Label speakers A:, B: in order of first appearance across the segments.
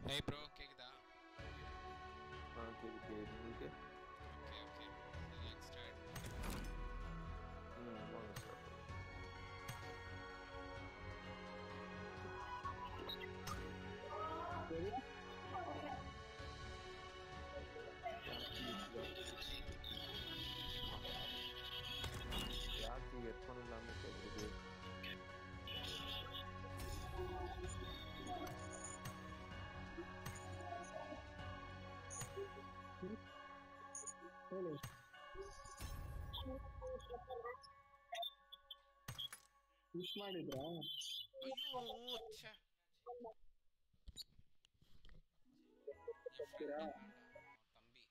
A: Hey bro கேக்குதா
B: ஆ கேக்குது கேக்குது உங்களுக்கு
A: ஓகே ஓகே யங் ஸ்டார்ட்
B: ம் வாங்க சார் யாருக்கு ஹெட்ஃபோன் இல்லாமல் கேட்குது
C: ಹೇಳಿ ಮಿಸ್ ಮಾಡಿದ್ರಾ
A: ஐயோ ச்சே என் friend வேண்டாம், அவன் தம்பி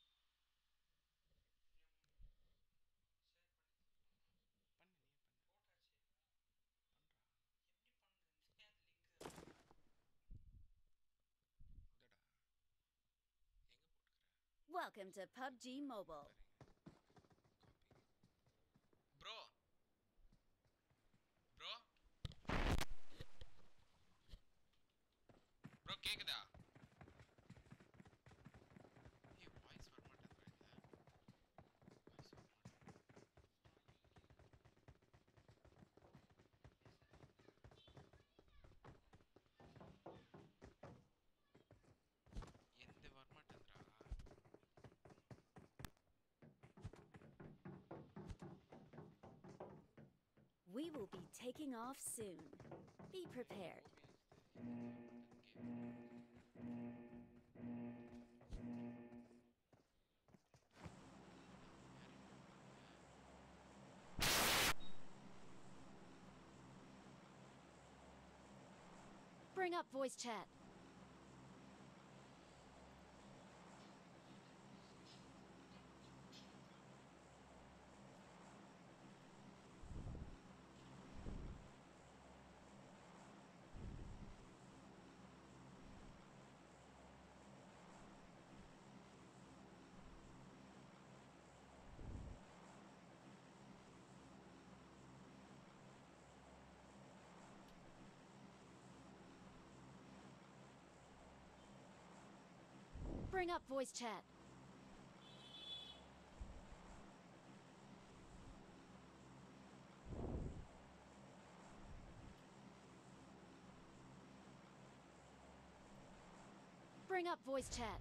A: பண்ணு நீ பண்ணு பண்றா இதடா எங்க போட்டுக்கிற
D: Welcome to PUBG Mobile.
A: Copy bro bro bro கேக்குதா ஏய் வாய்ஸ் வர மாட்டேங்குது இதுல வாய்ஸ் வர மாட்டேங்குது எந்த வர மாட்டேங்குதுடா
D: We will be taking off soon. Be prepared. Bring up voice chat. Bring up voice chat. Bring up voice chat.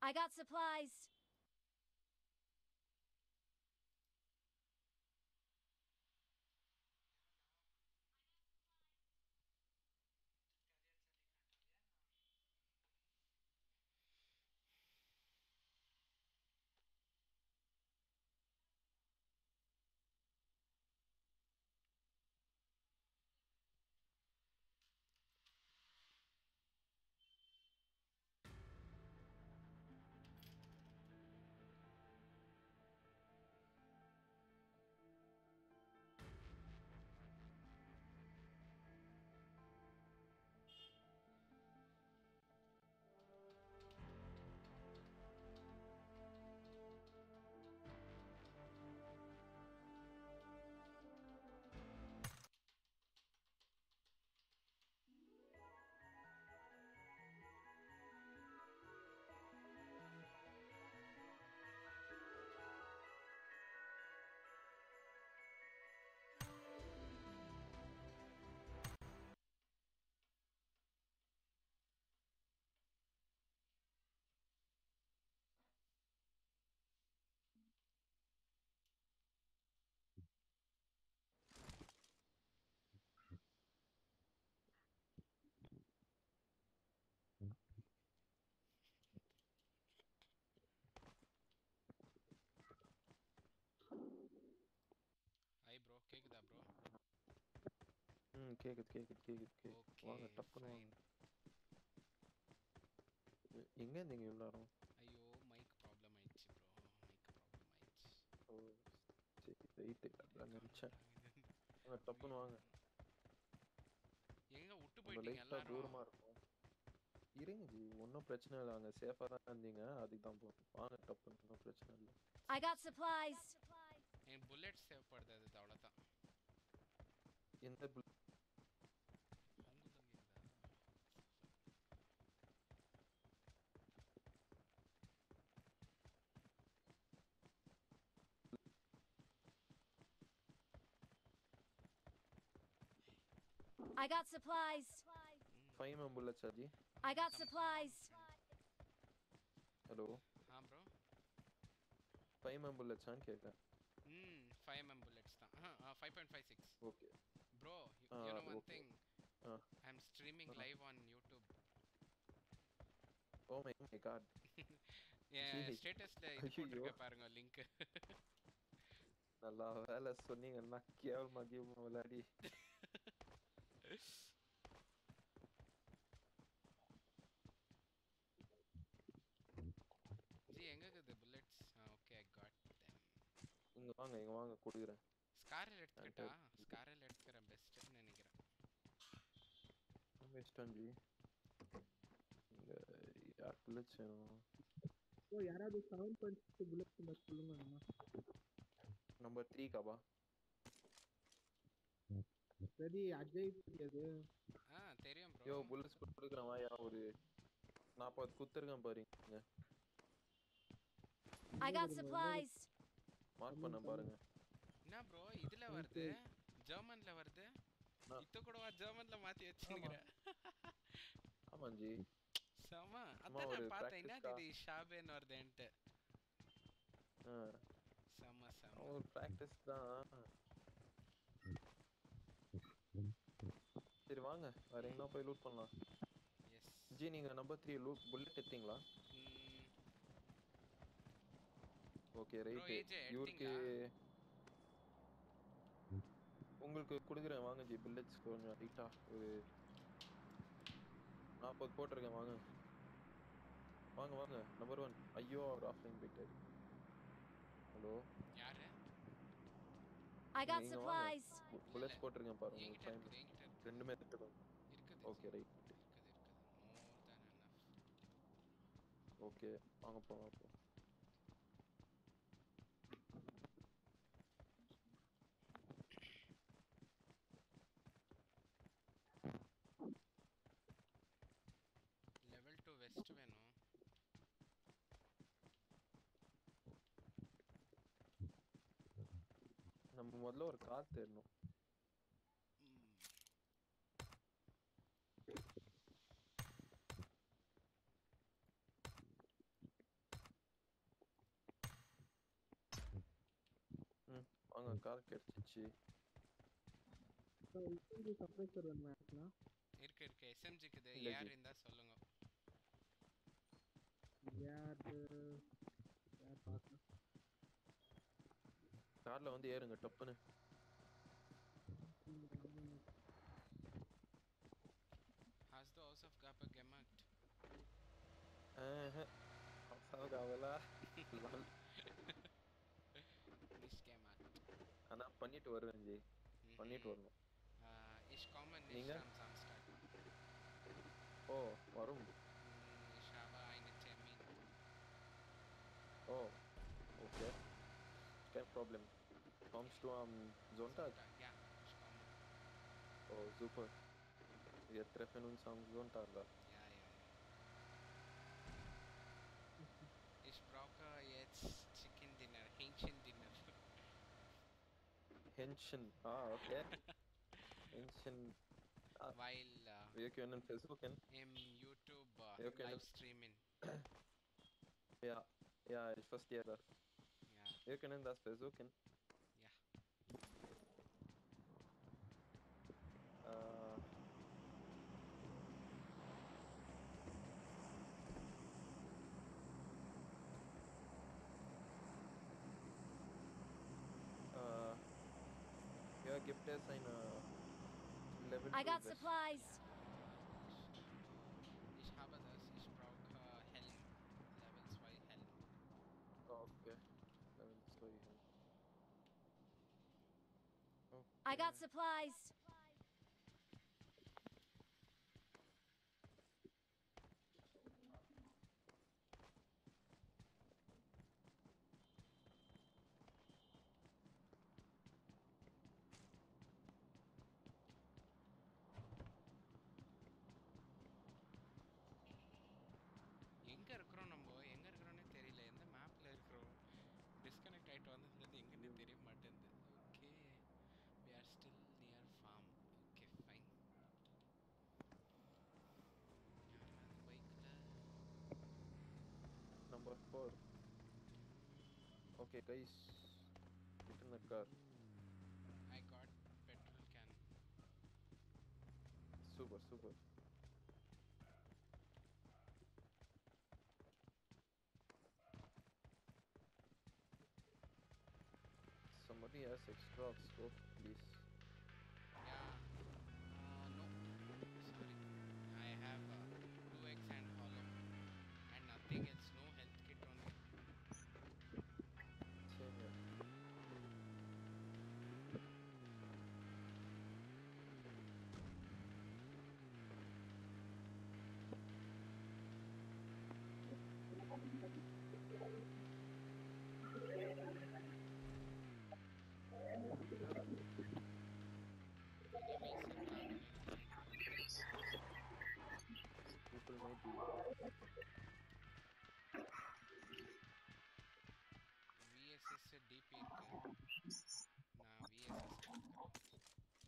D: I got supplies.
A: ஐ ப்ரோ கேக்குதா ப்ரோ
B: ம் கேக்குது கேக்குது கேக்குது கேக்குது வாங்க
A: ஓகே
B: டப்புன்னு வாங்க எ- எங்க இருந்தீங்க எல்லாரும்
A: ஐயோ மைக் ப்ராப்ளம் ஆயிடுச்சு ப்ரோ மைக் ப்ராப்ளம் ஆயிடுச்சு
B: ஓ சரி வெயிட் அதான் நினைச்சேன் வாங்க டப்புன்னு வாங்க
A: எங்க விட்டு
B: நம்ம
A: போயிட்டீங்க
B: லைட்டா
A: எல்லாரும்
B: தூரமா இருக்கும் இருங்க ஜி ஒன்றும் பிரச்சனை இல்லை அங்கே சேஃபாக தான் இருந்தீங்க அதுக்கு தான் போகணும் வாங்க டப்புன்னு ஒன்றும் பிரச்சனை இல்லை
D: I got supplies.
A: எனக்கு புல்லட் தேவைப்படுது அது அவ்வளோதான்
B: எந்த புல்
A: உங்களுது இருந்தா
D: I got supplies.
B: Five mm bullets ji
D: I got supplies.
B: Hello
A: ஆ ப்ரோ
B: ஃபைவ் மெம் புல்லட்ஸான்னு கேட்குறேன்
A: ம் ஃபைவ் எம் புல்லட்ஸ் தான் five point five six
B: okay
A: bro
B: Ah,
A: you know one
B: okay.
A: Thing
B: Ah.
A: I am streaming
B: Ah.
A: Live on YouTube
B: oh my my god
A: என்
B: Jeez.
A: ஸ்டேட்டஸ்ல இது
B: ஐயையோ.
A: போட்டிருக்க பாருங்க லிங்க்
B: நல்லா வேலை சொன்னீங்கன்னா கேவலமா கேம் விளையாடி
A: ஜி எங்க இருக்குது bullets okay I got them
B: இங்க வாங்க இங்க வாங்க கொடுக்குறேன்
A: ஸ்காரல் எடுத்துக்கிட்டா ஸ்காரல் எடுத்துக்கிறேன் பெஸ்ட்னு நினைக்கிறேன்
B: வெஸ்டர்ன் ஜி இங்க யார் புல்லட்ஸ் வேணும்
C: ஓ யாராவது seven point six bullet number சொல்லுங்க அண்ணா
B: நம்பர் த்ரீ காபா
C: சரி அஜய் தெரியாது
A: ஆ தெரியும்
B: யோ
A: ப்ரோ
B: புல்லட்ஸ் கொடுக்குறேன் வாயா ஒரு நாற்பது குத்துருக்கேன் பாருங்க
D: I got supplies.
B: மார்க் பண்ண பாருங்க
A: என்ன ப்ரோ இதுல வருது ஜெர்மன்ல வருது
B: ஆ.
A: இத்த கூடவா ஜெர்மன்ல மாத்தி வச்சிருக்கிற
B: ஆமா ஜி
A: செம
B: சும்மா
A: அதான்
B: ஒரு
A: நான் பார்த்தேன் என்ன
B: practice-க்கா.
A: இது ஷாபேன் வருதுன்ட்டு
B: ஆ
A: செம செம
B: ஒரு ப்ராக்டிஸ் தான் சரி வாங்க வேற எங்கன்னா போய் லூட் பண்ணலாம்
A: எஸ்
B: ஜி நீங்க நம்பர் த்ரீ லூட் புல்லட் எடுத்தீங்களா ஓகே ரைட்
A: AJ
B: இவருக்கு உங்களுக்கு கொடுக்குறேன் வாங்க ஜி புல்லட்ஸ் கொஞ்சம் ரைட்டா ஒரு நாற்பது போட்டிருக்கேன் வாங்க வாங்க வாங்க நம்பர் ஒன் ஐயோ அவர் ஆஃப்லைன் போயிட்டாரு ஹலோ
A: யாரு
D: I got
B: நீங்க வாங்க.
D: supplies.
B: புல்லட்ஸ் போட்டிருக்கேன் பாருங்க
A: என்கிட்ட
B: டைம்
A: இருக்குது என்கிட்ட இருக்குது
B: ரெண்டுமே எடுத்துக்கோங்க
A: இருக்குது
B: ஓகே ரைட்
A: இருக்குது இருக்குது மோர் தென் எனஃப்
B: ஓகே வாங்க போலாம் போ
A: லெவல் டூ வெஸ்ட் வேணும்
B: நம்ம முதல்ல ஒரு கார் தேடணும்
A: ம்.
B: கார் கிடைச்சிச்சு
C: சப்ரைசர் வேணுமா இருக்கலாம்
A: இருக்கு இருக்கு எஸ்எம்ஜிக்கு இது
B: இல்ல
A: ஏர்
B: ஜி.
A: இருந்தா சொல்லுங்க
C: யார் யார் பார்க்கலாம்
B: கார்ல வந்து ஏறுங்க டப்புன்னு
A: ஹாஸ் த ஹவுஸ் ஆஃப் காப்பா கெமாக்ட்
B: ஆஹா. அவசரம் காவலா lol.
A: நிஷ் கெமாக்ட்
B: ஆனா பண்ணிட்டு வருவேன் ஜி பண்ணிட்டு வரணும்
A: இஷ் காமன்
B: நீங்க?
A: நிஷ் am Samstag.
B: ஓ வரும்
A: Mm, Ich habe einen Termin.
B: ஓ okay kein Problem kommst du am Sonntag
A: Sonntag, Ja, ich komme.
B: oh super wir treffen uns am Sonntag da
A: Ja, ja, ja. Ich brauche jetzt Chicken Dinner, Hähnchen Dinner.
B: Hähnchen ah okay Hähnchen Ah.
A: Weil äh,
B: wir können versuchen
A: im YouTube äh,
B: Wir können-
A: Livestreamen.
B: ja ja ich verstehe das
A: Ja,
B: wir können das versuchen
A: ja.
B: äh, äh, ja, gibt es eine Level
D: I
B: 2
D: got
B: West?
D: supplies.
A: Ich habe das. Ich brauche Helm. Level 2 Helm.
B: Okay. Level 2 Helm.
D: I got
B: Okay.
D: supplies.
A: எங்க இருக்கிறோம் நம்ம எங்க இருக்கிறோம்னே தெரியல எந்த மேப்ல இருக்கிறோம் disconnect ஆயிட்டு வந்ததுல இருந்து எங்கன்னே தெரிய மாட்டேங்குது okay we are still near farm okay fine பைக்ல
B: Number 4. Okay, guys. Get in the car.
A: I got petrol can
B: Super, super. Somebody has extra scope, please.
A: yeah uh, no sorry I have uh, 2x and hollow and nothing else no health kit only
B: Same here. People may be.
A: VSS DP இருக்கு நான் VSS எடுக்கிறேன்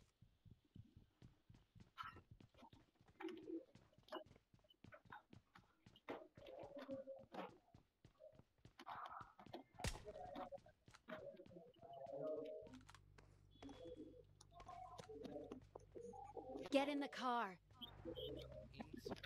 D: Get in the car.
A: ins out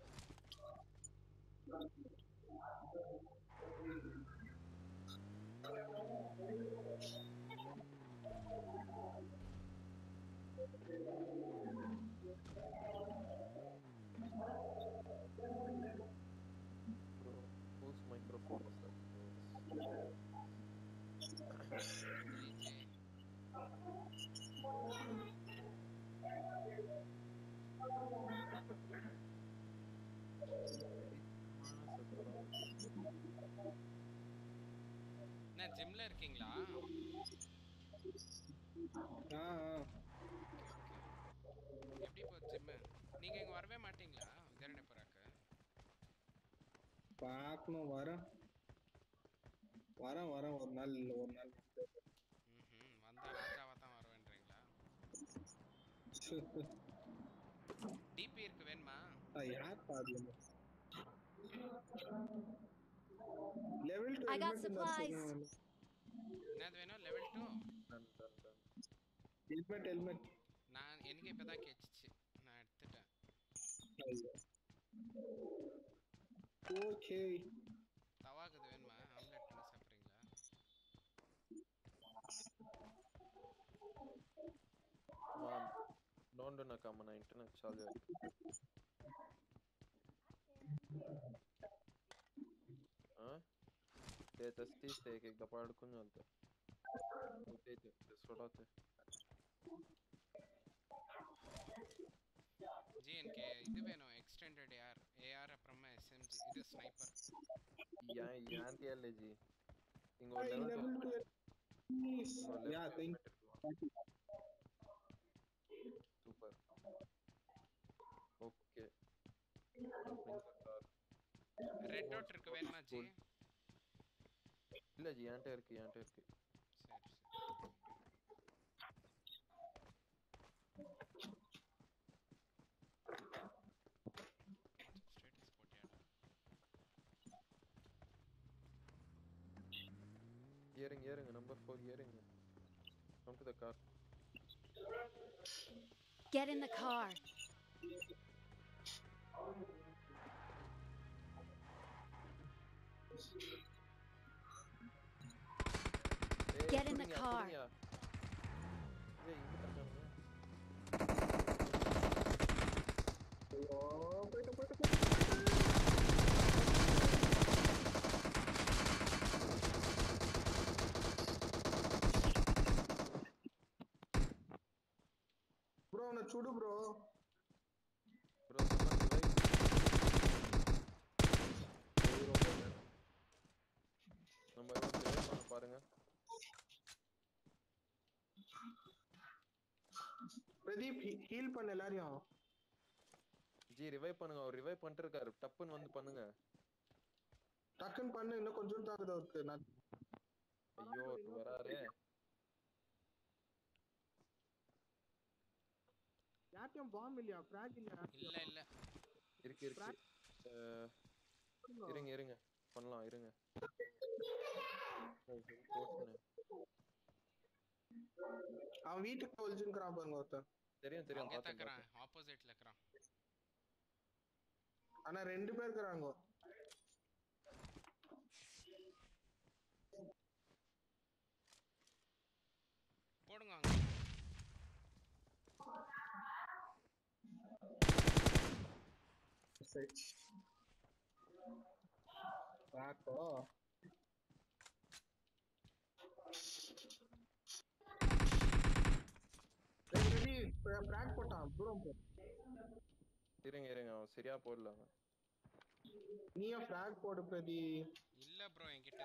B: Bro, whose microphone is that?
A: DJ என்ன ஜிம்ல இருக்கீங்களா
C: ஆ ஆ.
A: எப்படி போகுது gym நீங்க இங்க வரவே மாட்டீங்களா விதரணப்புறாக்கு
C: பார்க்கணும் வரேன் வரேன் வரேன் ஒரு நாள் இல்லை ஒரு நாள்
A: ம் வந்தா ராஜாவா தான் வருவேன்றீங்களா டிபி இருக்கு வேணுமா
C: ஆ, யார் பாடல level two
D: I got supplies.
A: என்னது வேணும் level two
B: None.
C: Helmet helmet
A: நான் எனக்கு இப்பதான் கேட்டுச்சு நான் எடுத்துட்டேன்
C: ஓகே
A: தவாக்குது வேணுமா ஆம்லெட் பண்ணி சாப்பிட்றீங்களா
B: Man, don't do nakama na internet charger. हाँ? ते तस्तीस ते एक एकदा पडकून झालत ते ते ते सोडवते
A: ஜி எனக்கு இது வேணும் எக்ஸ்டெண்டட் ஏஆர் ஏஆர் அப்புறமா எஸ்எம்ஜி இது ஸ்னைப்பர்
B: या यांती अल्ले जी इंग
C: Hey,
B: level
C: level two. Please.
B: ingo
C: Yeah, thank
B: super okay
A: red dot இருக்கு வேணுமா ஜி
B: இல்ல ஜி என்கிட்ட இருக்கு என்கிட்ட இருக்கு
A: சரி சரி ஸ்டேட்டஸ் போட்டியாடா
B: ஏறுங்க ஏறுங்க நம்பர் ஃபோர் ஏறுங்க come to the car
D: Get in the car.
B: ஏய்,
D: Get in the
B: சுடுங்க,
D: car.
B: சுடுங்க. ஏய், இங்க தட்டானுங்க.
C: ஐயோ, போயிட்டு போயிட்டு போயிட்டு ப்ரோ அவனை சுடு bro
B: Bro, someone revive. Number one revive பண்ண பாருங்க
C: பிரதீப் ஹீல் பண்ண எல்லாரையும்
B: ஜி ரிவைவ் பண்ணுங்க அவர் ரிவைவ் பண்ணிட்டு இருக்காரு டப்புன்னு வந்து பண்ணுங்க
C: டக்குன்னு பண்ணு இன்னும் கொஞ்சம் தாக்குது அவருக்கு நான்
B: ஐயோ அவர் வராரே
C: யார்ட்டையும் பாம்பு இல்லையா ஃபிராக் இல்லையா
A: இல்ல இல்ல
B: இருக்கு இருக்கு அஹ், இருங்க இருங்க பண்ணலாம் இருங்க ஓ, போட்டுனேன்.
C: அவன் வீட்டுக்கு ஒழிச்சுக்கிறான் பாருங்க ஒருத்தன்
B: தெரியும் தெரியும்
A: அங்கே
B: பார்த்தேன்
A: தக்குறான்
B: பார்த்தேன்.
A: ஆப்போசிட்ல இருக்கிறான்
C: ஆனா ரெண்டு பேர் இருக்கிறாங்க
A: போடுங்க அவங்க
C: ஃபிராக்கோ ஃபிராக் போட்டான் தூரம் போ
B: இருங்க இருங்க அவன் சரியா போடல அவன்
C: நீயும் ஃபிராக் போடு பிரதி
A: இல்ல ப்ரோ என்கிட்ட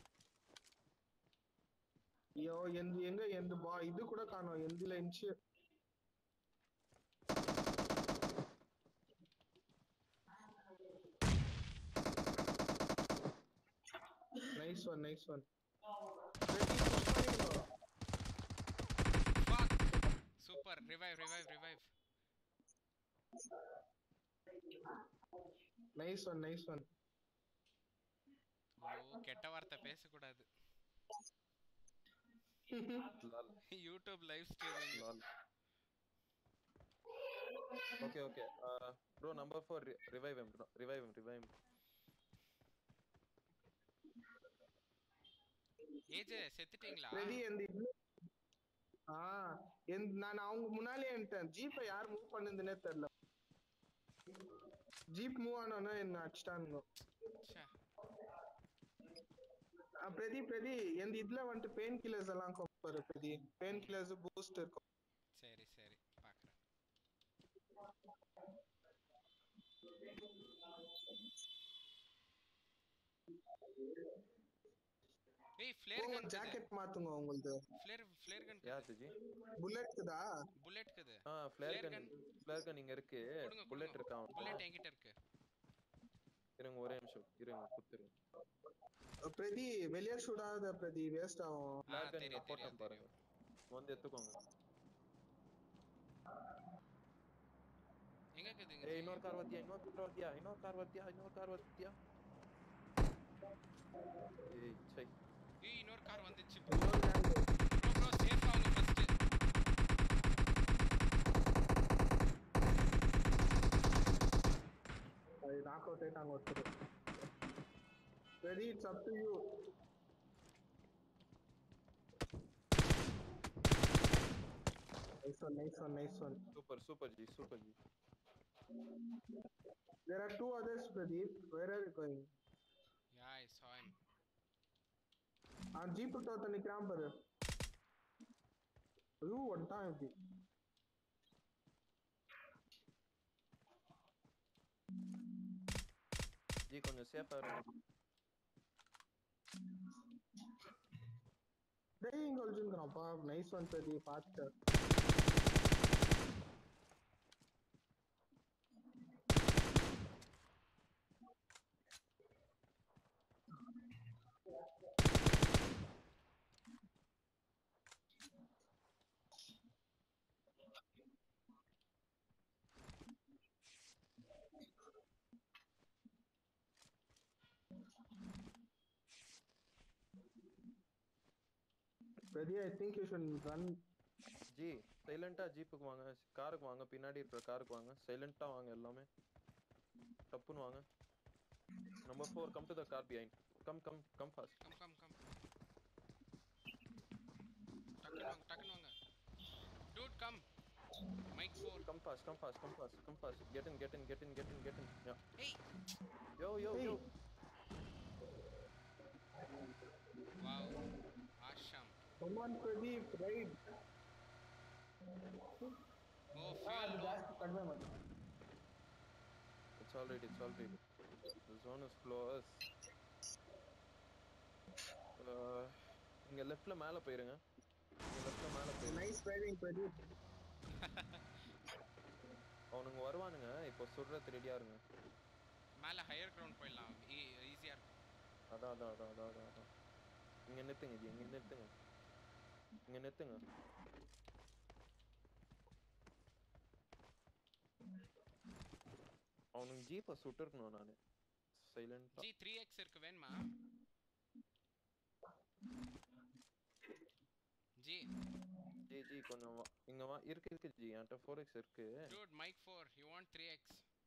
C: ஐயோ எந்த எங்க எந்த பா இது கூட காணோம் எந்த இன்ச்சு nice one nice one
A: super revive revive revive
C: nice one nice one
A: ஓ கெட்ட வார்த்தை பேசக்கூடாது
B: lol
A: YouTube live streaming
B: lol okay okay bro number four revive him revive him revive him
A: AJ செத்துட்டீங்களா
C: ரெடி எந்த இது ஆ எந்த நான் அவங்க முன்னாலே என்ட்டேன் ஜீப்பை யார் மூவ் பண்ணுதுன்னே தெரியல ஜீப் மூவ் ஆனோன்னா என்ன அடிச்சிட்டானுங்க
A: ச்சே.
C: ஆ, பிரதி பிரதி எந்த இதுல வந்துட்டு பெயின் கில்லர்ஸ் எல்லாம் கொடுப்பாரு பிரதி பெயின் கில்லர்ஸ் பூஸ்ட் இருக்கும்
A: சரி சரி பாக்குறேன் ஏய் ஃப்ளேர்
C: போங்க
A: கன்
C: ஜாக்கெட் மாத்துங்க உங்களுது
A: ஃப்ளேர் ஃப்ளேர் கன்
B: யா துஜி
C: புல்லட்க்குதா
A: புல்லட் குது
B: ஆ flare
A: Flare
B: gun
A: gun.
B: Flare gun இங்க இருக்கு
A: கொடுங்க
B: புல்லட் இருக்கா அவன்கிட்ட?
A: புல்லட் என்கிட்ட இருக்கு
B: இருங்க ஒரே நிமிஷம் இருங்க குத்துருங்க
C: பிரதி வெளியே சுடாத பிரதி வேஸ்ட் ஆகும்
A: ஆ
B: ஃபிளேர் கன்
A: தெரியும்
B: போட்டேன்
A: தெரியும்
B: பாருங்க
A: தெரியும்
B: வந்து எடுத்துக்கோங்க
A: எங்க இருக்குதுங்க
B: ஏய் இன்னொரு கார் வத்தியா இன்னொரு கார் வத்தியா இன்னொரு கார் வத்தியா இன்னொரு கார் வத்தியா ஏய் சை
A: ஏய் இன்னொரு கார் வந்துச்சு
C: இன்னொரு gang.
A: ப்ரோ ப்ரோ சேஃப் ஆகுங்க ஃபர்ஸ்ட்
C: அவுட் ஆயிட்டாங்க ஒருத்தர் ready it's up to you nice one nice one nice one
B: super super ji super ji
C: There are two others, Pradeep. Where are you going?
A: Yeah, I saw him.
C: அவன் jeep விட்டு ஒருத்தன் நிக்கிறான் பாரு ஐயோ வந்துட்டான் இப்படி
B: ஜி கொஞ்சம் சேஃபா இருங்க
C: டேய் இங்க ஒளிஞ்சுக்கிறான்ப்பா நைஸ் ஒன் பிரதீப் பார்த்துட்டு Pradeep I think you should run
B: ji சைலண்டா ஜீப்புக்கு வாங்க காருக்கு வாங்க பின்னாடி இருக்கிற காருக்கு வாங்க சைலண்டா வாங்க எல்லாமே டப்புன்னு வாங்க number four come to the car behind come come come fast
A: Come, come, come. டக்குனு வாங்க டக்குனு வாங்க Dude, come. Mike 4.
B: Come fast come fast come fast come fast get in get in get in get in get in yeah
A: Hey.
B: Yo yo yo
A: Wow. Awesome.
C: Come on, Pradeep, right?
A: Oh, fuel low.
C: ಕಡಿಮೆ ಮಾಡಿ
B: It's all right, it's all right. The zone is close. Uh, இங்க லெஃப்ட்ல மேல போயிருங்க இங்க லெஃப்ட்ல மேல போயிருங்க
C: ನೈಸ್ ಡ್ರೈವಿಂಗ್ ಪ್ರದೀಪ್
B: அவனுங்க வருவானுங்க இப்போ சுடுறது ரெடியா இருங்க
A: மேல ஹையர் கிரவுண்ட் போயிடலாம் ஈஸியா இருக்கும்
B: அதான் அதான் அதான் அதான் அதான் அதான் இங்க நிறுத்துங்க ஜி இங்க நிறுத்துங்க இங்க நிறுத்துங்க அவனுங்க ஜீப்பை சுட்டுருக்கணும் நானு சைலண்டா
A: ஜி த்ரீ எக்ஸ் இருக்கு வேணுமா ஜி
B: ஜி ஜி கொஞ்சம் வா இங்க வா இருக்கு இருக்கு ஜி என்கிட்ட ஃபோர் எக்ஸ் இருக்கு
A: dude mic 4 you want 3x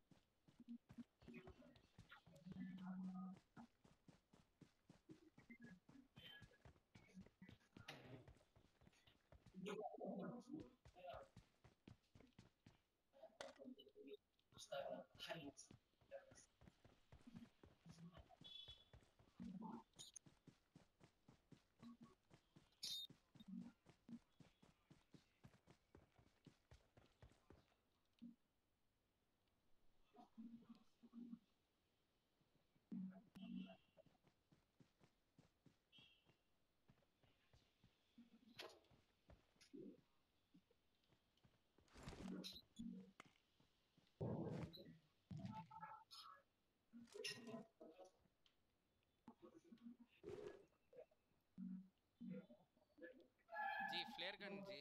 A: ji flare gun ji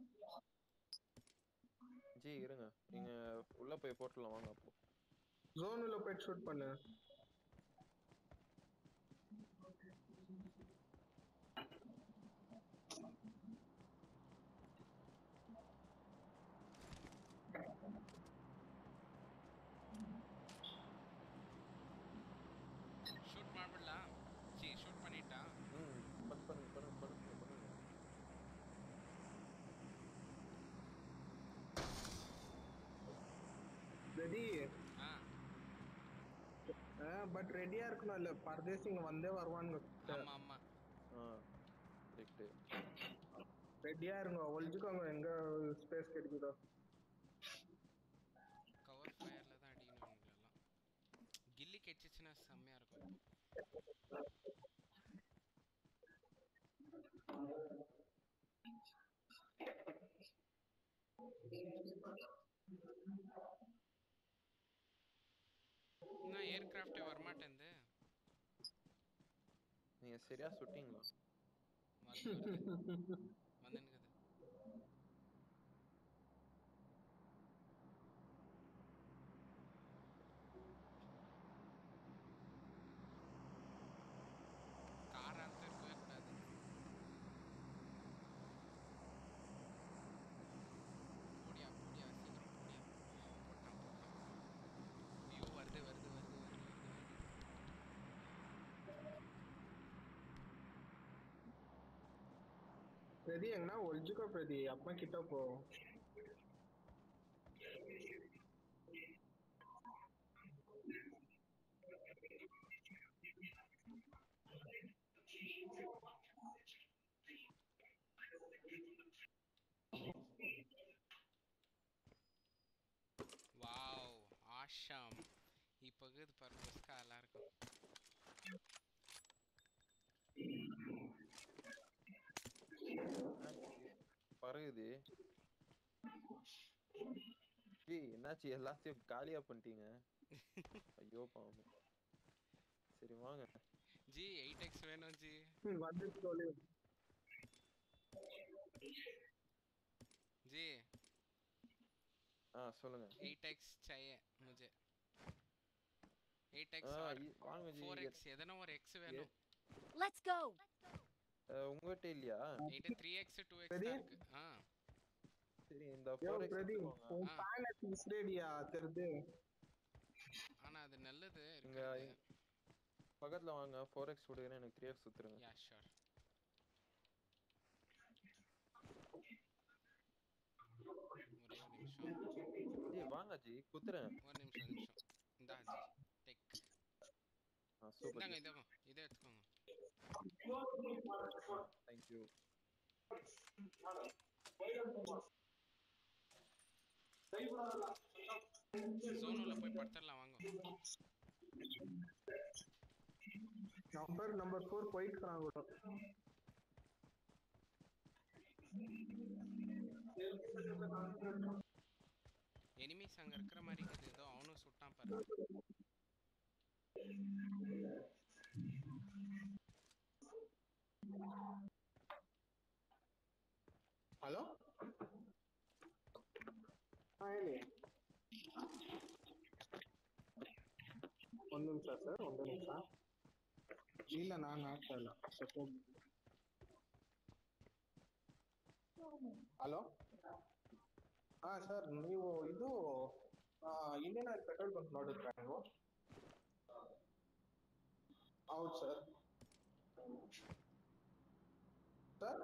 B: ji இருங்க நீங்க உள்ள போய் போட்டுடலாம் வாங்க அப்போ
C: ஜோனுல போயிட்டு ஷூட் பண்ணு
A: ஷூட் ಮಾಡ್ಬಿಡ್ಲಾ ஜி ஷூட் பண்ணிட்டா
B: ம் பண்ணு பண்ணு பண்ணு பண்ணு பண்ணுங்க
C: ரெடி
A: ஆ
C: பட் ரெடியா இருக்கணும் இல்ல பரதேசிங்க வந்தே வருவானுங்க
A: ஆமா ஆமா
B: ஆ கரெக்டு
C: ரெடியா இருங்க ஒளிஞ்சுக்கோங்க எங்க ஸ்பேஸ் கிடைக்குதோ
A: கவர் ஃபயர்ல தான் அடிக்கணும் இவங்களெல்லாம் கில்லி கெச்சிச்சுன்னா செம்மையா இருக்கும் இன்னும் ஏர்கிராஃப்டே வரமாட்டேங்குது
B: நீங்க சரியா சுட்டீங்களா
A: வந்து வருது. வந்துன்னுக்குது கார் அறுத்து இருக்கவே கூடாது போடியா போடியா சீக்கிரம் போடியா போட்டான் போட்டான் ஐயோ வருது வருது வருது வருது
C: பிரதி எங்கன்னா ஒழிச்சுக்கோ பிரதி அப்பா கிட்ட போ
A: வாவ் ஆஷம் இப்போ இது பாரு புஸ்கா எல்லாருக்கும்
B: பறகுது ஜி என்னாச்சு எல்லாத்தையும் காலியா பண்ணிட்டீங்க ஐயோ பாவம் சரி வாங்க
A: ஜி எயிட் எக்ஸ் வேணும் ஜி
C: ம், வந்து சொல்லு
A: जी
B: ஆ சொல்லுங்க
A: एट एक्स चाहिए मुझे एट
B: ஆ
A: एक्स और
B: இ- வாங்க ஜி
A: फोर
B: இங்க-
A: एक्स எதனா ஒரு எக்ஸ் வேணும்
D: Let's go.
B: அஹ், உங்ககிட்ட இல்லையா
A: என்கிட்ட த்ரீ எக்ஸ் டூ எக்ஸ்
C: சரி.
A: தான் இருக்கு ஆ
B: சரி இந்த
C: யோ
B: ஃபோர்
C: பிரதி உன்
A: ஆ.
C: பேன் மிஸ்ரேடியா தெரிது
A: ஆனா அது நல்லது
B: இங்க
A: இருக்கிறது
B: பக்கத்துல வாங்க ஃபோர் எக்ஸ் கொடுக்குறேன் எனக்கு த்ரீ எக்ஸ் சுத்துருங்க
A: யா ஷூர் ஒரே ஒரு நிமிஷம்
B: ஜி வாங்க ஜி குத்துறேன்
A: ஒரு நிமிஷம் நிமிஷம் இந்தா ஜி டெக்
B: ஆ சூப்பர்
A: இந்தாங்க இதாங்க இதை எடுத்துக்கோங்க
B: தேங்க்யூ
A: ஜோனுல போய் படுத்துடலாம் வாங்க
C: நம்பர் நம்பர் ஃபோர் போயிட்டு கூட
A: எனிமீஸ் அங்க இருக்கிற மாதிரி இருக்குது ஏதோ அவனும் சுட்டான் பாரு
C: ಹಲೋ ಹಾ ಹೇಳಿ ಒಂದು ನಿಮಿಷ ಸರ್ ಒಂದು ನಿಮಿಷ ಇಲ್ಲ ನಾನು ಆಗ್ತಾ ಇಲ್ಲ ಸ್ವಲ್ಪ ಹಲೋ ಹಾ ಸರ್ ನೀವು ಇದು ಇಂಡಿಯನ್ ಆಯಿಲ್ ಪೆಟ್ರೋಲ್ ಬಂಕ್ ನೋಡಿದ್ರಾ ನೀವು ಹೌದು ಸರ್ ಸರ್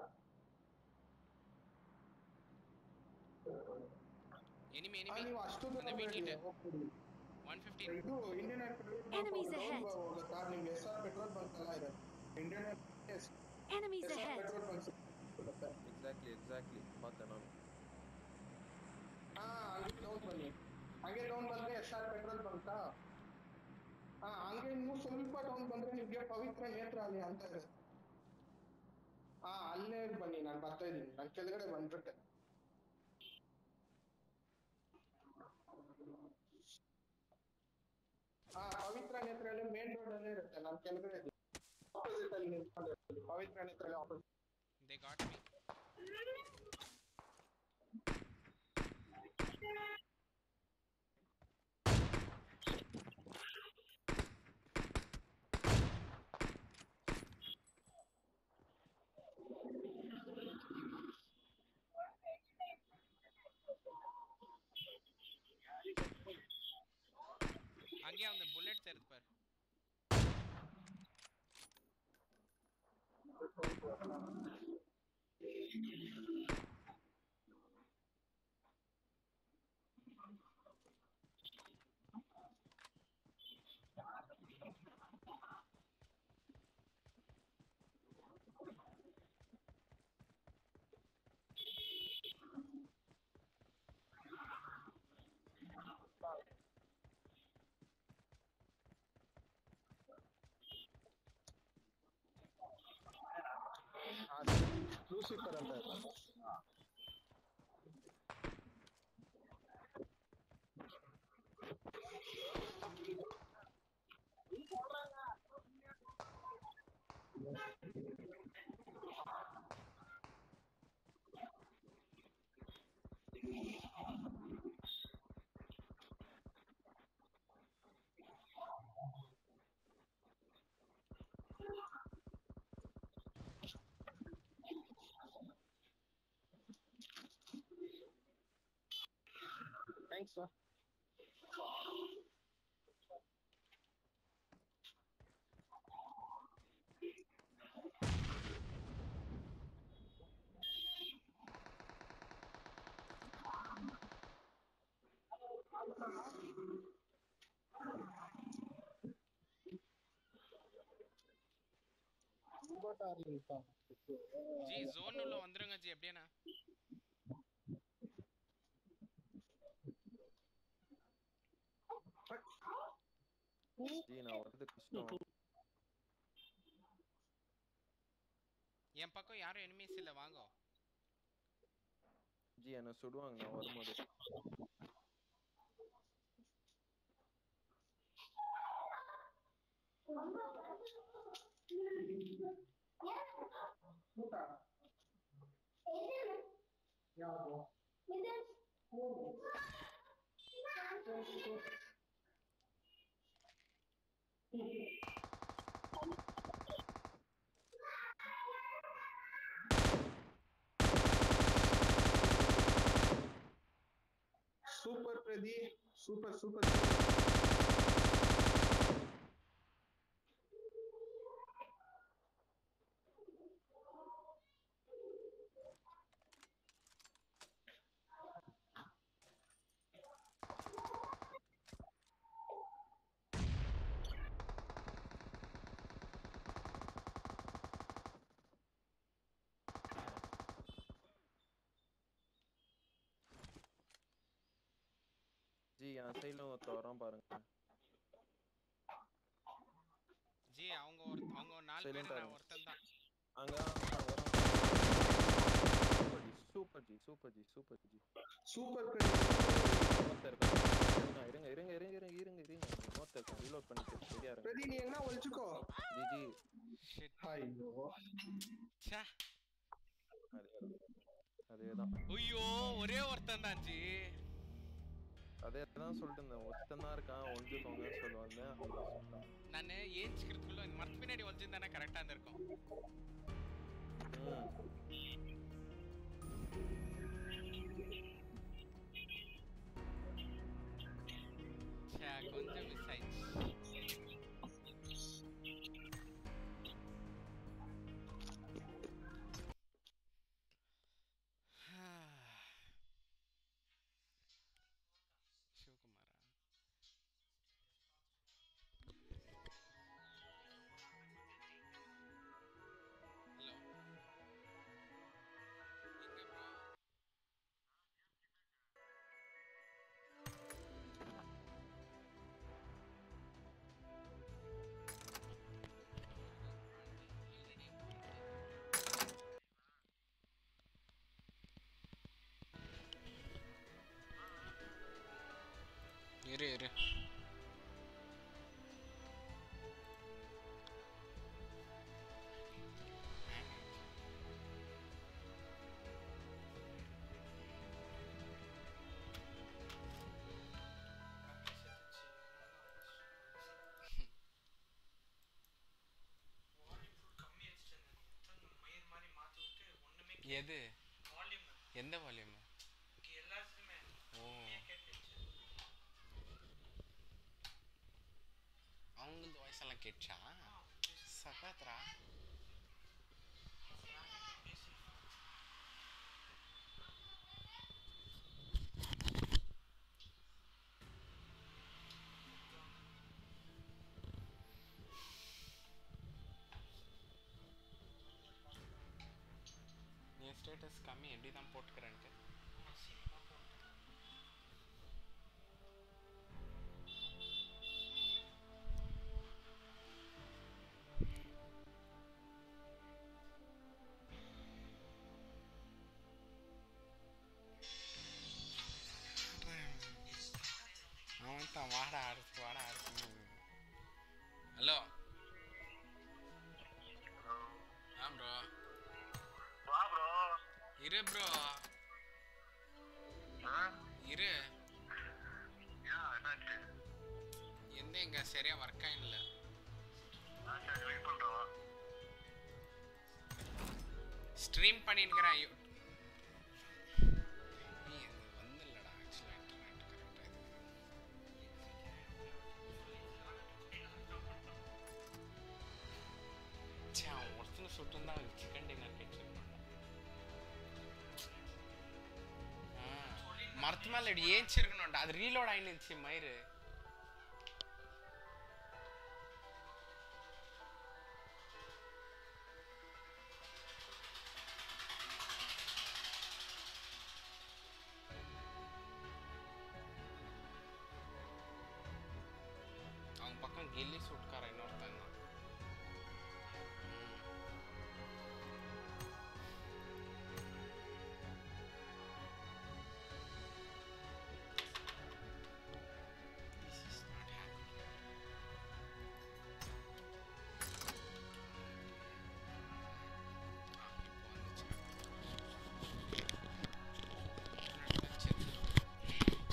A: எனிமி
C: ಆ,
A: எனிமி
C: ನೀವು ಅಷ್ಟು ದೂರ
A: அந்த
C: ಬೇಡಿ,
A: வீட்டுக்கிட்ட
C: ಹೋಗ್ಬಿಡಿ.
A: ஒன் ஃபிஃப்டீன்
C: ಇದು Indian Oil petrol bunk
D: Enemies
C: ಹೋಗಿ
D: ahead.
C: ಹೋಗುತ್ತಾ ನಿಮ್ಗೆ ಎಸ್ ಆರ್ ಪೆಟ್ರೋಲ್ ಬಂಕ್ ಎಲ್ಲ ಇದೆ Indian yes
D: Enemies
C: are
D: ahead.
C: Petrol bunk ಸಿಗುತ್ತೆ
B: எக்ஸாக்ட்லி எக்ஸாக்ட்ಲಿ பார்த்தேன் ನಾನು
C: ಹಾ ಹಂಗೆ ಡೌನ್ ಬನ್ನಿ ಹಂಗೆ ಡೌನ್ ಬಂದ್ರೆ ಎಸ್ ಆರ್ ಪೆಟ್ರೋಲ್ ಬಂಕಾ ಹಾ ಹಂಗೆ ನೀವು ಸ್ವಲ್ಪ ಡೌನ್ ಬಂದ್ರೆ ನಿಮ್ಗೆ ಪವಿತ್ರ ನೇತ್ರಾಲಯ ಅಂತ ಇರುತ್ತೆ ಹಾ ಅಲ್ಲೇ ಬನ್ನಿ ನಾನು ಬರ್ತಾ ಇದ್ದೀನಿ ನಾನು ಕೆಳಗಡೆ ಬಂದ್ಬಿಟ್ಟೆ ಹಾ ಪವಿತ್ರ ನೇತ್ರಾಲಯ ಮೇನ್ ರೋಡ್ ಅಲ್ಲೇ ಇರುತ್ತೆ ನಾನು ಕೆಳಗಡೆ ಇದ್ದೀನಿ ಆಪೋಸಿಟ್ ಅಲ್ಲಿ ನಿಂತ್ಕೊಂಡಿರ್ತೀನಿ Pavitra Netralaya opposite
A: they got me அங்கேயே அந்த புல்லட் தெரியுது பாரு
C: ಲೂಸಿಫರ್ ಅಂತ ಇದೆ. Thanks, sir.
A: ஜி ஜோன் உள்ள வந்துருங்க ஜி எப்படியாண்ணா
B: ஜி நான் வரது கஷ்டம்
A: என் பக்கம் யாரும் எனிமீஸ் இல்ல வாங்க
B: ஜி என்ன சுடுவாங்க நான் வரும்போது
C: சூப்பர் பிரதி சூப்பர் சூப்பர்
B: ஜி என் சைடுல ஒருத்த வரான் பாருங்க
A: ஜி அவங்க ஒரு அவங்க ஒரு நாலு பேர்
B: Silent ஆ
A: நான்
B: இருங்க.
A: ஒருத்தன் தான்
B: அங்க super ji super ji super ji
C: super பிரதி
B: இன்னொருத்தர் இருக்கான். இருங்க இருங்க இருங்க இருங்க இருங்க இருங்க இன்னொருத்தர் இருக்கான் ரீலோட் பண்ணிட்டு சரியா இருங்க
C: பிரதி நீ எங்கன்னா ஒழிச்சுக்கோ
B: ஜி ஜி
A: ஷிட்
C: ஐயோ
A: ச்சே
B: அதேதான்
A: ஐயோ ஒரே ஒருத்தன் தான் ஜி
B: அதே தான் சொல்லிட்டு இருந்தேன் ஒருத்தன் தான் இருக்கான் ஒழிஞ்சுக்கோங்க சொல்லுவாங்க அவன் சொல்லிட்டான்.
A: நான் ஏஞ்சிக்கிறதுக்குள்ள இந்த மரத்து பின்னாடி ஒளிஞ்சிருந்தானே கரெக்டாக இருந்திருக்கும்
B: ம்
A: ச்சே கொஞ்சம் மிஸ் ஆயிடுச்சு சிவகுமாரா ஹலோ எங்க ப்ரோ இரு இரு எது எந்த வால்யூம் ஓ அவங்களது வாய்ஸ் எல்லாம் கேட்டுச்சா சகாத்ரா என் ஸ்டேட்டஸ் கம்மி எப்படி தான் போட்டுக்கிறேன்ட்டு அவன் தான் வாடா அடுத்து வாடா அடுத்து ஹலோ ஆ ப்ரோ
E: வா ப்ரோ
A: இரு ப்ரோ இரு
E: ஏன் என்னாச்சு
A: எந்த எங்க சரியா ஒர்க் ஆகல
E: ஆ சரி வெயிட் பண்றோம்
A: ஸ்ட்ரீம் பண்ணிருக்கிறேன் ஐயோ நீ அது வந்துல்லடா ஆக்சுவலாக இன்டர்நெட் கரெக்டாக இது ச்சே அவன் ஒருத்தனை சுட்டுருந்தா சிக்கன் டின்னர் கேட்டுருப்பான் மரத்து மேல இப்படி ஏஞ்சிருக்கணும்டா அது ரீலோட் ஆயிடுச்சு மயிறு கில்லி சூட்கார இன்னொருத்தன் தான் ம். This is not happening. ஆ, இப்போ வந்துச்சு. என்னடா செத்து.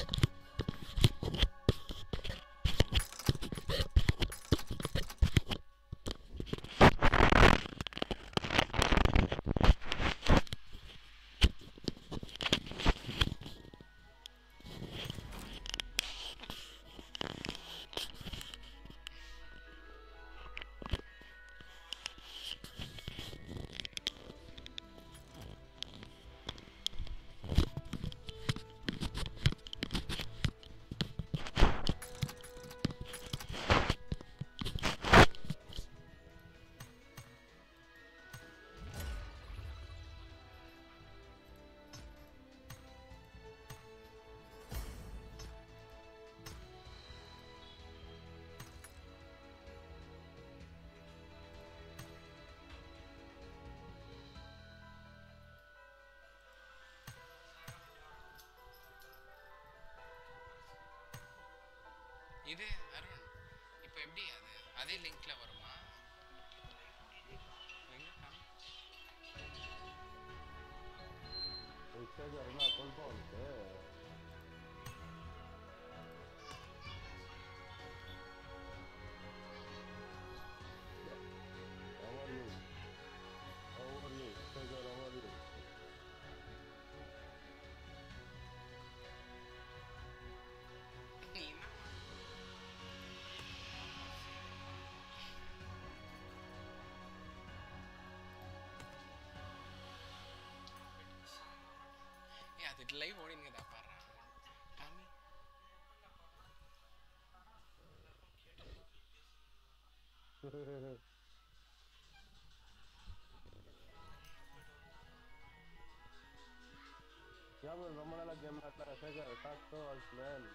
A: இது அருண் இப்போ எப்படி அது அதே லிங்க்ல வருமா எங்க காமி?
F: மெசேஜ் வரணும் ಸ್ವಲ್ಪ ಉಂಟು How are you? How are you? Sagar, how are you?
A: நீ என்ன ஏ அது லைவ் ஓடினுங்கதா பாரு காமி
F: Yeah, bro, ரொம்ப நாளா கேம் ஆடல Sekar talk to us man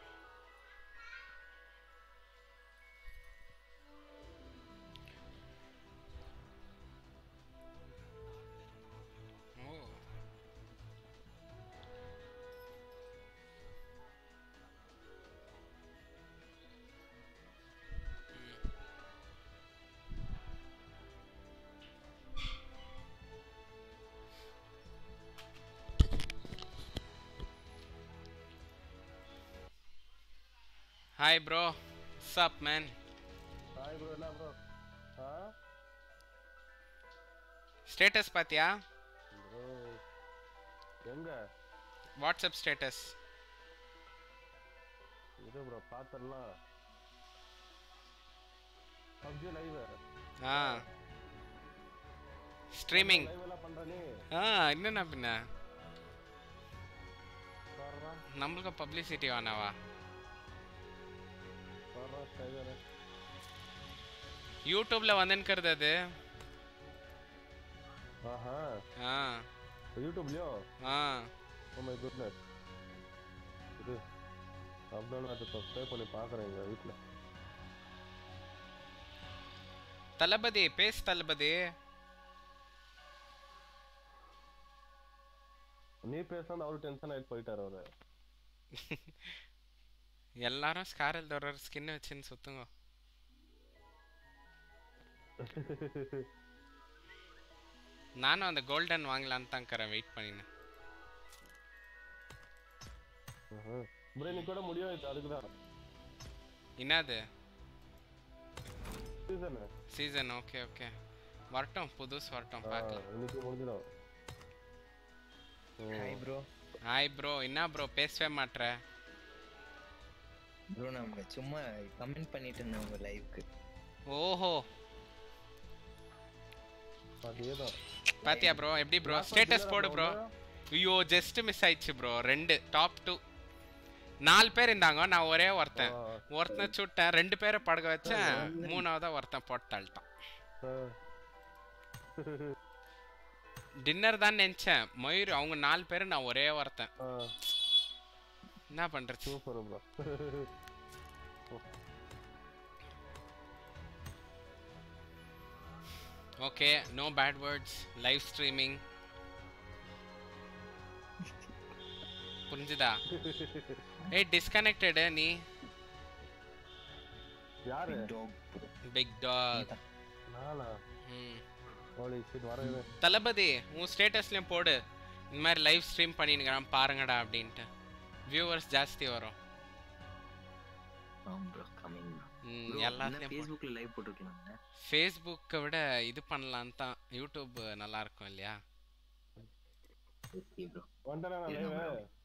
A: ஓ ம். Hi bro sup man
F: hi bro என்ன ப்ரோ ஆ
A: ஸ்டேட்டஸ் பாத்தியா
F: ப்ரோ எங்க
A: வாட்ஸ்அப் ஸ்டேட்டஸ்
F: இது ப்ரோ பாத்திரலாம் பப்ஜி லைவ்
A: ஆ ஸ்ட்ரீமிங்
F: லைவ் எல்லாம் பண்ற நீ
A: ஆ என்னண்ணா பின்ன
F: வர்றா
A: நம்மளுக்கும் பப்ளிசிட்டி வேணாவா
F: வர்றா சேகர்
A: யூடியூப்ல வந்துன்னுக்கிறது அது
F: ஆஹா
A: ஆ
F: யூடியூப்லயோ
A: ஆ
F: ஓ மை குட்னஸ் இது அப்படின்னா அது சப்ஸ்கிரைப் பண்ணி பார்க்குறேன் எங்கள் வீட்டில்
A: தளபதி பேசு தளபதி
F: நீ பேசினா அவரு டென்ஷன் ஆகிட்டு போயிட்டார் அவரு
A: எல்லாரும் ஸ்காரல் தோற ஸ்கின் வச்சுன்னு சுத்துங்க நானும் அந்த கோல்டன் வாங்கலான்னு தான் இருக்கிறேன் வெயிட் பண்ணினேன்
F: ப்ரோ இன்னைக்கு கூட முடியும் இது அதுக்கு தான்
A: என்னது
F: சீசனு
A: சீசன் ஓகே ஓகே வரட்டும் புதுசு வரட்டும் பார்க்கலாம்
F: இன்னைக்கு முடிஞ்சிடும்
G: ஹாய் ப்ரோ
A: ஹாய் ப்ரோ என்ன ப்ரோ பேசவே மாட்ற
G: ப்ரோ நம்ம சும்மா கமெண்ட் பண்ணிட்டு இருந்தோம் உங்க லைவ்க்கு
A: ஓஹோ
F: அதே தான்
A: பாத்தியா ப்ரோ எப்படி ப்ரோ ஸ்டேட்டஸ் போடு ப்ரோ ஐயோ ஜஸ்ட் மிஸ் ஆயிடுச்சு ப்ரோ ரெண்டு டாப் டூ நாலு பேர் இருந்தாங்க நான் ஒரே ஒருத்தன் ஒருத்தனை சுட்டேன் ரெண்டு பேரை படுக்க வச்சேன் மூணாவதா ஒருத்தன் போட்டு தள்ளிட்டான் டின்னர் தான் நினைச்சேன் மயூர் அவங்க நாலு பேர் நான் ஒரே ஒருத்தன் என்ன பண்றது
F: super bro
A: okay no bad words live streaming புரிஞ்சுதா ஏய் டிஸ்கனெக்டட் நீ
F: யாரு
A: பிக் டாக்
F: நானா
A: ம்
F: ஹோலி ஷிட் வரவே
A: தளபதி உன் ஸ்டேட்டஸ்லயும் போடு இந்த மாதிரி லைவ் ஸ்ட்ரீம் பண்ணினுக்கிறான் பாருங்கடா அப்படின்ட்டு வியூவர்ஸ் ஜாஸ்தி வரும்
G: ஆம் ப்ரோ கமிங்
A: ம்,
G: ப்ரோ
A: எல்லாத்தையும் போ-
G: ஃபேஸ்புக்ல லைவ் போட்டுருக்கலாங்க
A: ஃபேஸ்புக்கை விட இது பண்ணலான்னு தான் யூடியூப் நல்லா இருக்கும் இல்லையா
G: ஓகே ப்ரோ
F: வந்துட்டேனா
G: என்ன
F: லைவ்
G: bro?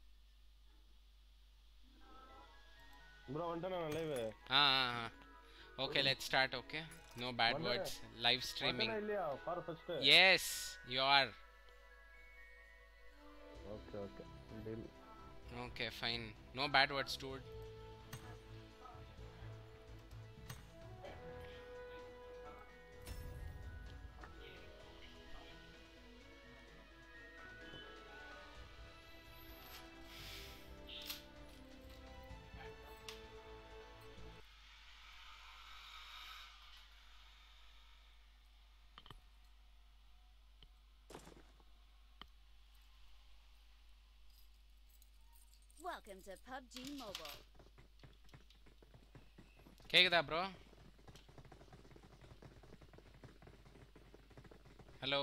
F: ப்ரோ வந்துட்டேனா லைவ்
A: ஆ ஆ okay let start okay no bad
F: வந்தேன்.
A: வேர்ட்ஸ் லைவ் ஸ்ட்ரீமிங்
F: வந்துட்டேனா இல்லையா பாரு first
A: yes you are
F: okay okay deal
A: okay fine no bad words dude
D: Welcome to PUBG Mobile.
A: கேக்குதா bro hello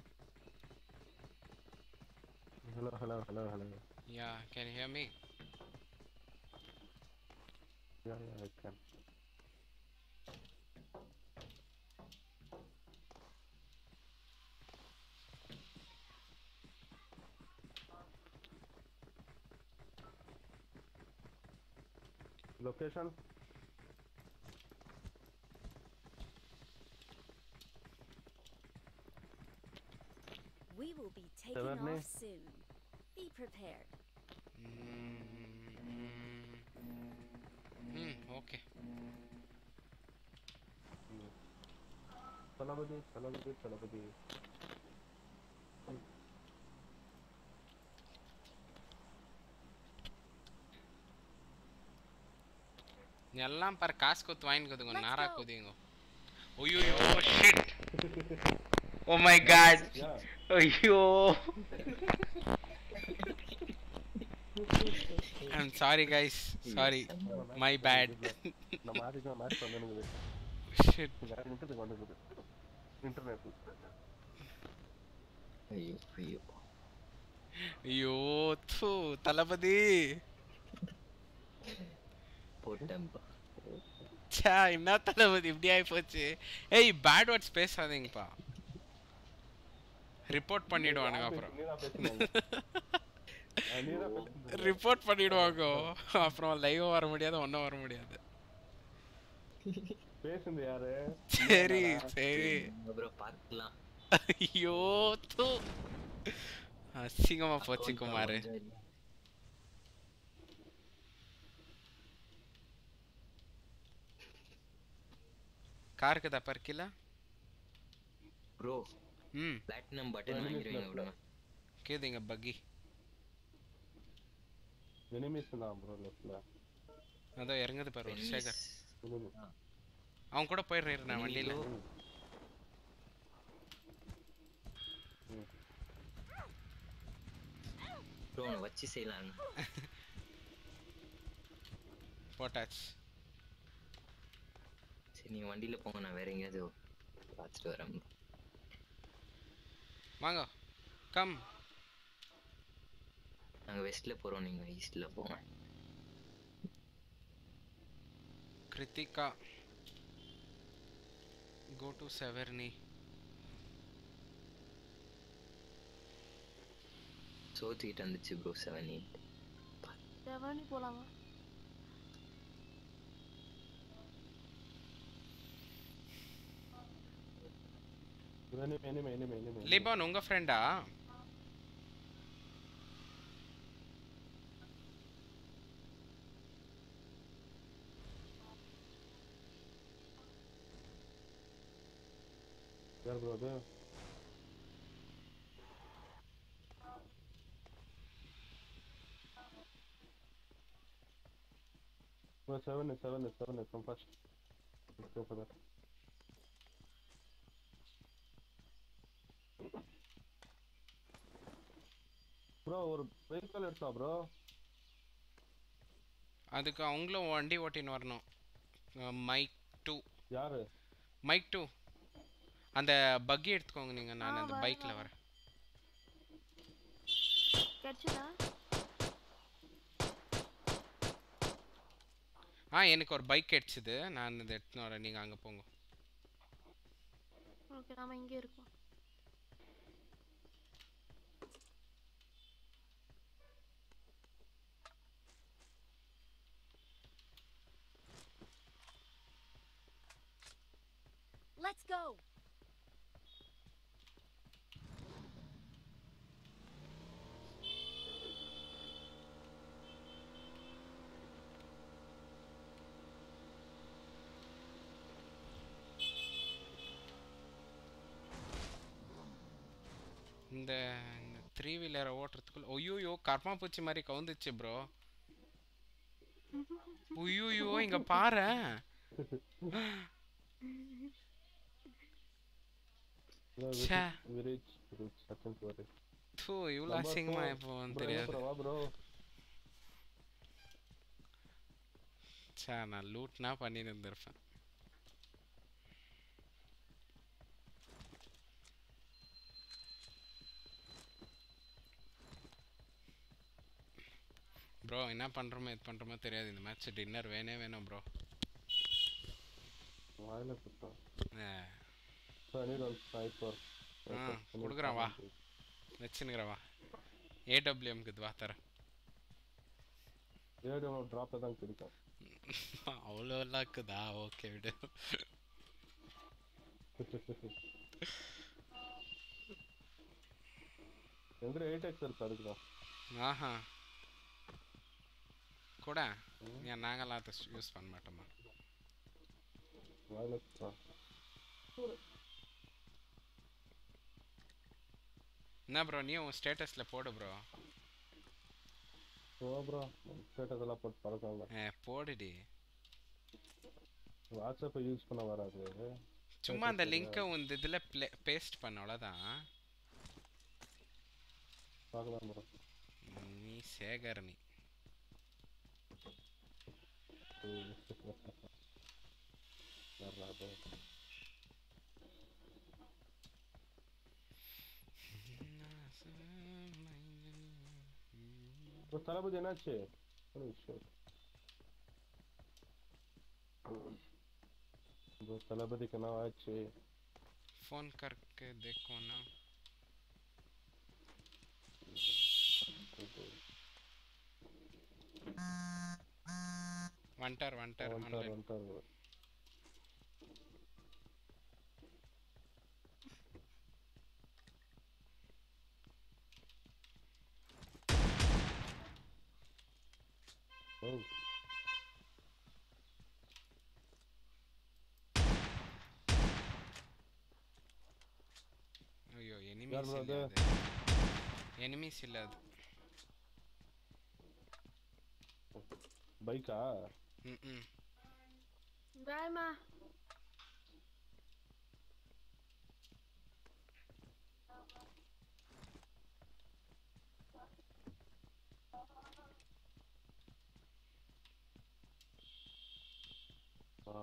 F: hello hello hello hello
A: yeah can hear me
F: yeah yeah I can location
D: We will be taking
F: Severny?
D: off soon. Be prepared.
A: ம் okay
F: தளபதி தளபதி தளபதி
A: எல்லாம் பாரு காசு கொத்து வாங்கி கொதுங்க
D: Let's
A: நாரா
D: go.
A: கொதிங்க ஐயோ shit oh my god
F: yeah
A: ஐயோ I'm sorry guys sorry my bad
F: நம்ம ஆதிக்கம் மேட்ச் வந்துனுக்குது
A: ஷிட்
F: வேற நிமிஷத்துக்கு வந்துக்குது இன்டர்நெட்
G: ஐயோ ஐயோ
A: ஐயோ தூ தளபதி
G: போட்டேன்ப்பா
A: ச்சே என்ன தளபதி இப்படி ஆகி போச்சு ஏய் பேட் வேர்ட்ஸ் பேசாதீங்கப்பா ரிப்போர்ட் பண்ணிடுவானுங்க அப்புறம்
F: நீதான் பேசுனீங்க நீதான் பேசுனீங்க
A: ரிப்போர்ட் பண்ணிடுவாங்க அப்புறம் லைவ் வர முடியாது ஒன்றும் வர முடியாது
F: பேசுனது யாரு
A: சரி சரி
G: அப்புறம் பார்க்கலாம்
A: ஐயோ தூ அசிங்கமா போச்சு குமார் காருக்கு தப்பா இருக்குல்ல
G: ப்ரோ
A: ம்
G: பிளாட்டினம் பட்டன் வாங்கிடுவீங்க விடுங்க
A: கேதுங்க பக்கி
F: எனிமீஸ் தான் ப்ரோ லெஃப்ட்ல
A: அதோ இறங்குது பாரு ஒரு சேகர்
F: எனிமி
A: அவன் கூட போயிடுறேன் நான் வண்டியில
G: ப்ரோ வச்சு செய்யலாம்
A: போட்டாச்சு
G: சரி நீங்க வண்டியில போங்க நான் வேற எங்கேயாவது பார்த்துட்டு வரேன் bro.
A: வாங்க கம்
G: நாங்க வெஸ்ட்ல போறோம் நீங்க ஈஸ்ட்ல போங்க
A: கிருத்திகா கோ டு செவர்னி
G: சோத்துக்கிட்ட வந்துச்சு ப்ரோ செவன் எயிட்
H: செவனி போலாங்க
F: எனிமி எனிமி எனிமி எனிமி
A: லிபான் உங்க ஃப்ரெண்டா
F: யார் ப்ரோ அது bro seven seven seven from first let's go for that bro ஒரு வெஹிக்கல் எடுத்தா ப்ரோ
A: அதுக்கு அவங்களும் வண்டி ஓட்டின்னு வரணும் மைக் டூ
F: யாரு
A: மைக் டூ அந்த பக்கி எடுத்துக்கோங்க நீங்கள் நான்
H: ஆ,
A: அந்த
H: வரேன்,
A: பைக்கில்
H: வரேன்.
A: வரேன்
H: கிடைச்சதா
A: ஆ எனக்கு ஒரு பைக் கிடைச்சிது நான் இதை எடுத்துன்னு வரேன் நீங்கள் அங்கே போங்க
H: ஓகே நாம இங்கே இருக்கோம்
D: Let's go.
A: இந்த த்ரீ வீலரை ஓட்டுறதுக்குள்ள ஒய்யோயோ கர்மாப்பூச்சி மாதிரி கவுந்துச்சு ப்ரோ ஒய்யோயோ இங்க பாரு ச்சே.
F: விரிச் விரிச் செகண்ட் வரை
A: தூ இவ்வளோ அசிங்கமா இப்போ தெரியாது
F: வா ப்ரோ
A: சே நான் லூட்னா பண்ணின்னு இருந்திருப்பேன் ப்ரோ என்ன பண்ணுறோமோ இது பண்ணுறோமோ தெரியாது இந்த மேட்ச் டின்னர் வேணே வேணும் ப்ரோ
F: வாயில குத்தம் so I need one sniper
A: ஆ, குடுக்குறேன் வா. வச்சுன்னுக்கிறவா ஏடபிள்யூஎம்க்கு இது வா தரேன்
F: ஏடிஎம் ட்ராப்பில் தான் கிடைக்கும்
A: அவ்வளோ இருக்குதா ஓகே விடு
F: எங்கிட்ட எயிட் எக்ஸ் இருக்கு அதுக்கு தான்
A: ஆஹா கூட ஏன் நாங்களாம் அதை யூஸ் பண்ண மாட்டோமா
F: வாயில குத்தம்
A: என்ன ப்ரோ நீ உன் ஸ்டேட்டஸில் போடு ப்ரோ
F: ஓ ப்ரோ ஸ்டேட்டஸ் எல்லாம் போட்டு பழக்கம்
A: ஏ போடுடி
F: வாட்ஸ்அப்பை யூஸ் பண்ண வராது
A: சும்மா அந்த
F: Status
A: லிங்கை உந்த இதில் ப்ளே பேஸ்ட் பண்ண அவ்வளோதான்
F: பார்க்கலாம் ப்ரோ
A: நீ சேகர் நீ
F: வராது ப்ரோ தளபதி என்னாச்சு Holy shit. ப்ரோ தளபதிக்கு என்ன ஆச்சு
A: फोन करके देखो ना வந்துட்டார் வந்துட்டார்
F: வந்துட்டார்
A: online.
F: வந்துட்டார் bro. Oh.
A: ஐயோ
F: யார்
A: எனிமீஸ்
F: bro
A: இல்ல
F: அது?
A: அது எனிமீஸ் இல்ல அது
F: பைக்கா
A: ம் ம்
H: பாய்மா
F: ஆ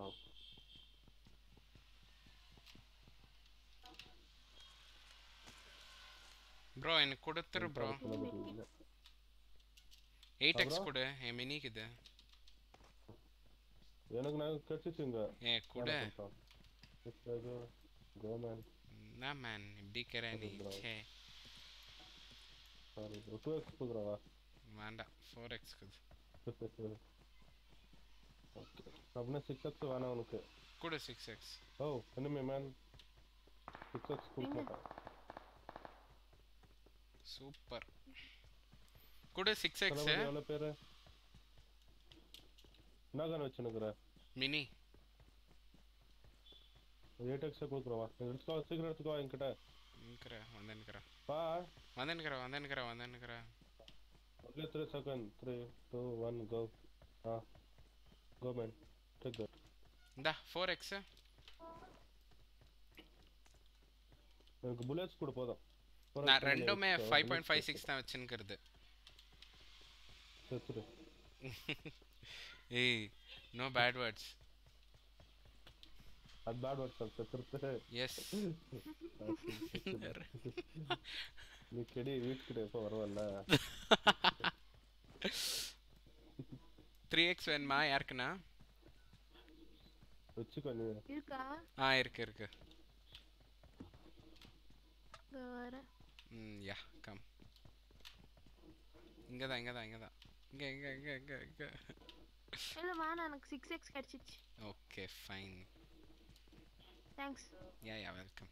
A: ப்ரோ எனக்கு கொடுத்துரு ப்ரோ
F: தளபதி இல்ல
A: எயிட் எக்ஸ்
F: bro?
A: கொடு என் மினிக்கு இது
F: எனக்கு நான் கிடைச்சிச்சுங்க
A: ஏ கொடு
F: கோமேன்
A: என்ன மேன் இப்படி இருக்கிற நீ
F: bro.
A: சே
F: சாரி டூ எக்ஸ் கொடுக்குறவா
A: வேண்டாம் ஃபோர் எக்ஸ்க்கு
F: ஓகே அப்படின்னா சிக்ஸ் எக்ஸ் வேணாம் உனக்கு
A: கொடு சிக்ஸ் எக்ஸ்
F: ஓ என்னமே மேன் சிக்ஸ் எக்ஸ் கொடுக்க
H: எங்க?
F: மாட்டான்
A: சூப்பர் கொடு சிக்ஸ் எக்ஸ்
F: தளபதி எவ்வளோ பேர் என்ன கன் வச்சுனுக்குற
A: மினி
F: எயிட் எக்ஸை கொடுக்குறவா எடுத்துக்கோ சீக்கிரம் எடுத்துக்கோ என்கிட்ட
A: நிற்கிற வந்து நிற்கிற
F: பா
A: வந்து நிற்கிற வந்து நிற்கிற வந்து நிற்கிற
F: okay three second three two one go ஆ கோ மேன் டேக் தட்
A: இந்தா ஃபோர் எக்ஸு
F: எனக்கு புல்லட்ஸ் கூட போதும்
A: நான் ரெண்டுமே ஃபைவ் பாயிண்ட் ஃபைவ் சிக்ஸ் தான் வச்சுன்னுக்கிறது
F: செத்துரு
A: ஏய் நோ பேட் வேர்ட்ஸ்
F: அது பேட் வேர்ட்ஸ் அது செத்துருத்து
A: எஸ்
F: நீ கெடி வீட்டுக்கிட்ட எப்போ வருவல்ல
A: த்ரீ எக்ஸ் வேணுமா யாருக்குண்ணா
F: வச்சுக்கோ நீ
H: இருக்கா
A: ஆ இருக்கு இருக்கு
H: இதோ வரேன்
A: ம் யா கம் இங்கே தான் இங்கே தான் இங்கே தான் இங்கே இங்கே இங்கே இங்கே இங்கே
H: இல்ல வேணாம் எனக்கு சிக்ஸ் எக்ஸ் கிடைச்சிருச்சு
A: okay fine
H: thanks
A: yeah yeah welcome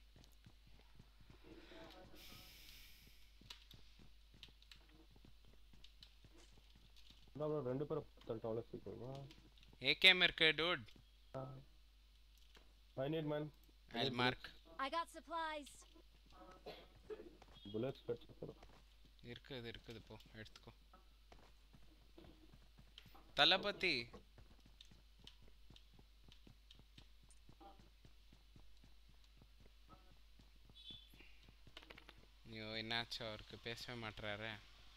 F: என்ன bro, ரெண்டு பேரும் தள்ளிட்டு அவ்வளோ சீக்கிரமா
A: ஏகேஎம் இருக்கு dude
F: I need man
A: I mark
D: I got supplies.
F: Bullets கிடச்சிருக்கிறோம்
A: இருக்குது இருக்குது போ எடுத்துக்கோ தளபதி ஐயோ என்னாச்சு அவருக்கு பேசவே மாட்டுறாரு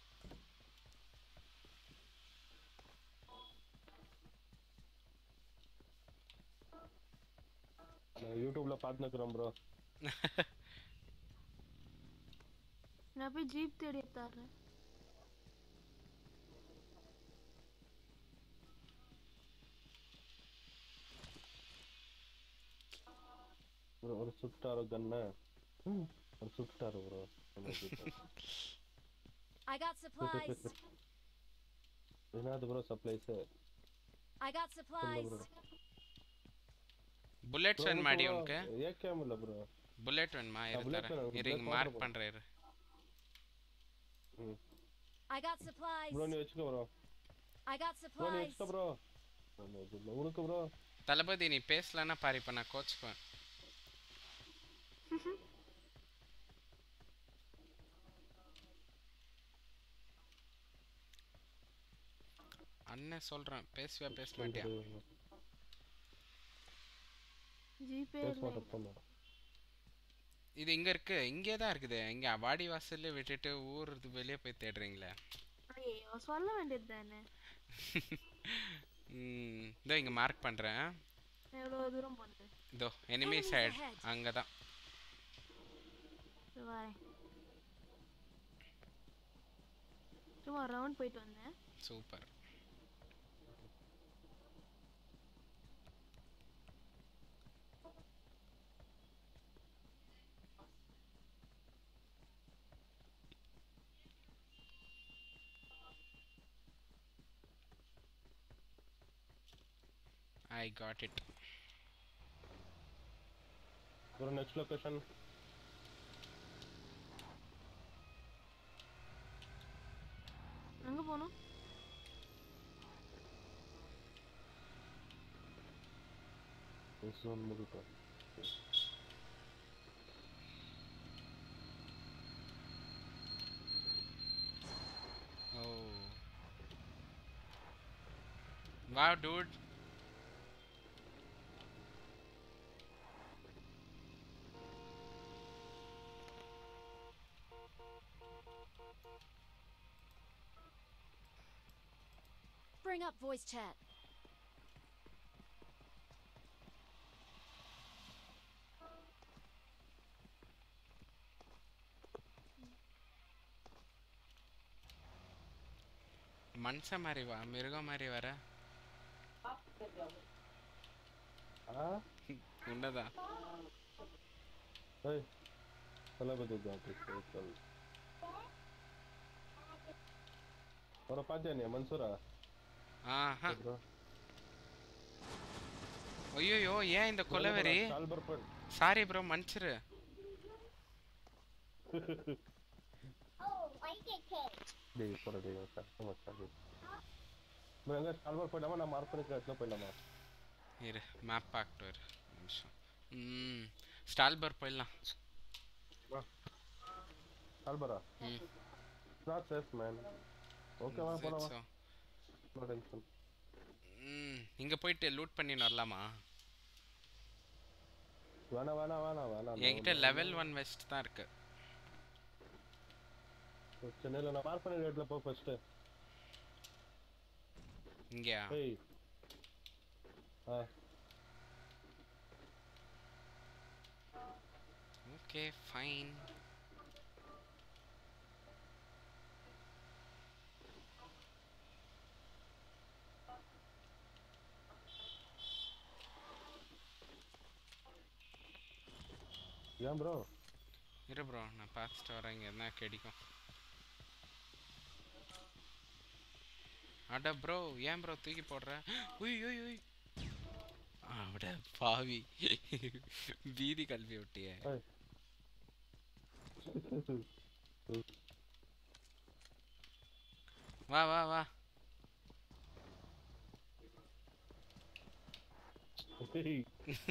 F: நான் யூடியூப்ல பார்த்துக்கிறேன் ப்ரோ
H: நான் போய் ஜீப் தேடி தர்றேன்
F: ஒரு ஒரு சுட்டாரோ கண்ணு ஒரு சுட்டாரோ ப்ரோ
D: I got supplies.
F: என்னது bro supplies
D: I got supplies.
A: Bullets வேணுமாடி உனக்கு
F: ஏகேம் இல்ல ப்ரோ
A: புல்லெட் வேணுமா இரு
F: bullet
A: தரேன்
F: வேணும்,
A: இரு
F: bullet
A: இங்க
F: order
A: மார்க்
F: பண்ணு.
A: பண்றேன் இரு
D: I got supplies.
F: ப்ரோ நீ வச்சுக்கோ ப்ரோ
D: I got
F: ப்ரோ நீ
D: supplies.
F: வச்சுக்கோ ப்ரோ உனக்கு ப்ரோ
A: தளபதி நீ பேசலன்னா பாரு இப்ப நான் கோச்சுக்குவேன் அண்ணன் சொல்றேன் பேசுவியா பேச மாட்டியா
H: ஜிபே
F: பேச
H: இல்லை
F: மாட்டேன் போமா
A: இது இங்க இருக்கு இங்கே தான் இருக்குது இங்க வாடி வாசல்ல விட்டுட்டு ஊர் இது வெளியே போய் தேடுறீங்களே
H: ஐயோ சொல்ல வேண்டியது தானே
A: ம் இதோ இங்க மார்க் பண்றேன்
H: எவ்வளோ தூரம் போனது
A: இதோ எனிமி
D: Enemies
A: சைடு
D: ahead.
A: அங்கதான்
H: இது வரேன் சும்மா ரவுண்ட் போயிட்டு வந்தேன்
A: super I got it.
F: Bro next location
H: எங்க போகணும்
F: ஜோன் முடிட்டோம்
A: Oh. Wow, dude.
D: Bring up voice chat.
A: மனுஷன் மாதிரி வா மிருகம் மாதிரி வர
F: ஆ
A: உன்னதான்
F: ஏய் தளபதி ஜாட்டி சைக்கிள் அவரை பார்த்தியா நீ மன்சூரா
A: ஆஹா
F: ப்ரோ
A: ஐயோ ஏன் இந்த கொலவெறி
F: சால்பர் பட்
A: சாரி ப்ரோ மன்னிச்சிரு
F: டேய் போடா டேய் கஷ்டமா சாரி ப்ரோ எங்க சால்பர் போயிடாம நான் மார்க் பண்ணிக்கிற இடத்துல போயிடலாமா
A: இரு மேப் பார்க்கட்டு இரு ஒரு நிமிஷம் ம் ஸ்டால்பர் போயிடலாம்
F: சால்பரா
A: ம்
F: நாட் சேஃப் மேன் ஓகே வா போலாம் வா
A: So,
F: நோ டென்ஷன்
A: ம் இங்க போயிட்டு லூட் பண்ணின்னு வரலாமா
F: வேணாம் வேணாம் வேணாம் வேணாம்
A: என்கிட்ட லெவல் ஒன் வெஸ்ட் தான் இருக்கு
F: சென்னையில் நான் மார்க் பண்ண இடத்துல போ ஃபர்ஸ்ட்
A: இங்கயா
F: ஏய் ஆ
A: ஓகே ஃபைன்
F: ஏன் ப்ரோ
A: இரு ப்ரோ நான் பார்த்துட்டு வரேன் இங்கே என்ன கிடைக்கும் அட ப்ரோ ஏன் ப்ரோ தூக்கி போடுற உய் உய் உய் அட பாவி பீதி கல்வி விட்டியே
F: ஏய்.
A: வா வா வா
F: ஏய்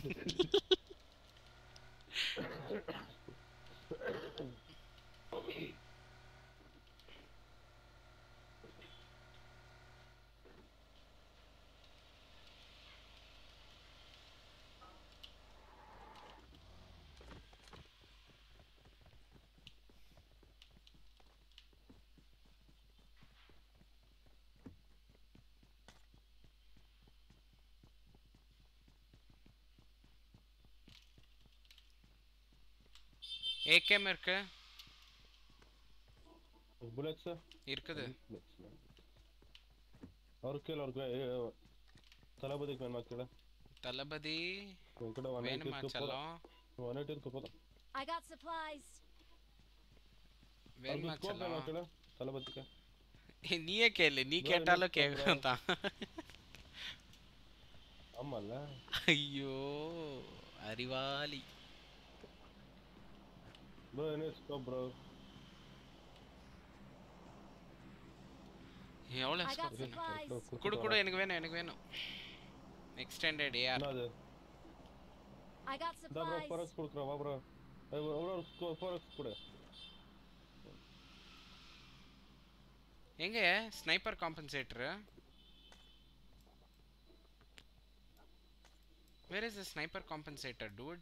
A: ஏகேம் இருக்கு
F: புல்லட்ஸ்
A: இருக்குது
F: ಅವ್ರ ಕೇಳಿ ಅವ್ರ ತಲಪತಿಗೆ ನಾನು ಕೇಳ
A: தளபதி
F: உன் கூட ஒன் எயிட்டி
A: வேணுமா செல்லம்
F: ஒன் எயிட்டி இருக்கு போதும்
D: I got supplies.
A: வேணுமா
F: ಅವ್ರಿಗೆ ಸ್ಕೋಪ್ ಏನೋ
A: செல்லம்
F: ಕೇಳ ತಲಪತಿಗೆ
A: ஏய், நீயே கேளு நீ
F: bro,
A: கேட்டாலும்
F: எனக்கு
A: கேட்கணும் தான்
F: ஆமால்ல
A: ஐயோ அறிவாளி
F: ப்ரோ என்ன ஸ்கோப் ப்ரோ
A: எவ்வளோ
D: I got
A: ஸ்கோப் வேணும்
D: supplies.
A: குடு குடு எனக்கு வேணும் எனக்கு வேணும் எக்ஸ்டெண்டட் ஏஆர்
F: என்னது
D: I got
F: இந்த ப்ரோ
D: supplies.
F: ஃபோரக்ஸ் கொடுக்குறேன் வா ப்ரோ எவ்வளோ ஃபோரக்ஸ் கொடு
A: எங்க sniper compensator where is the sniper compensator dude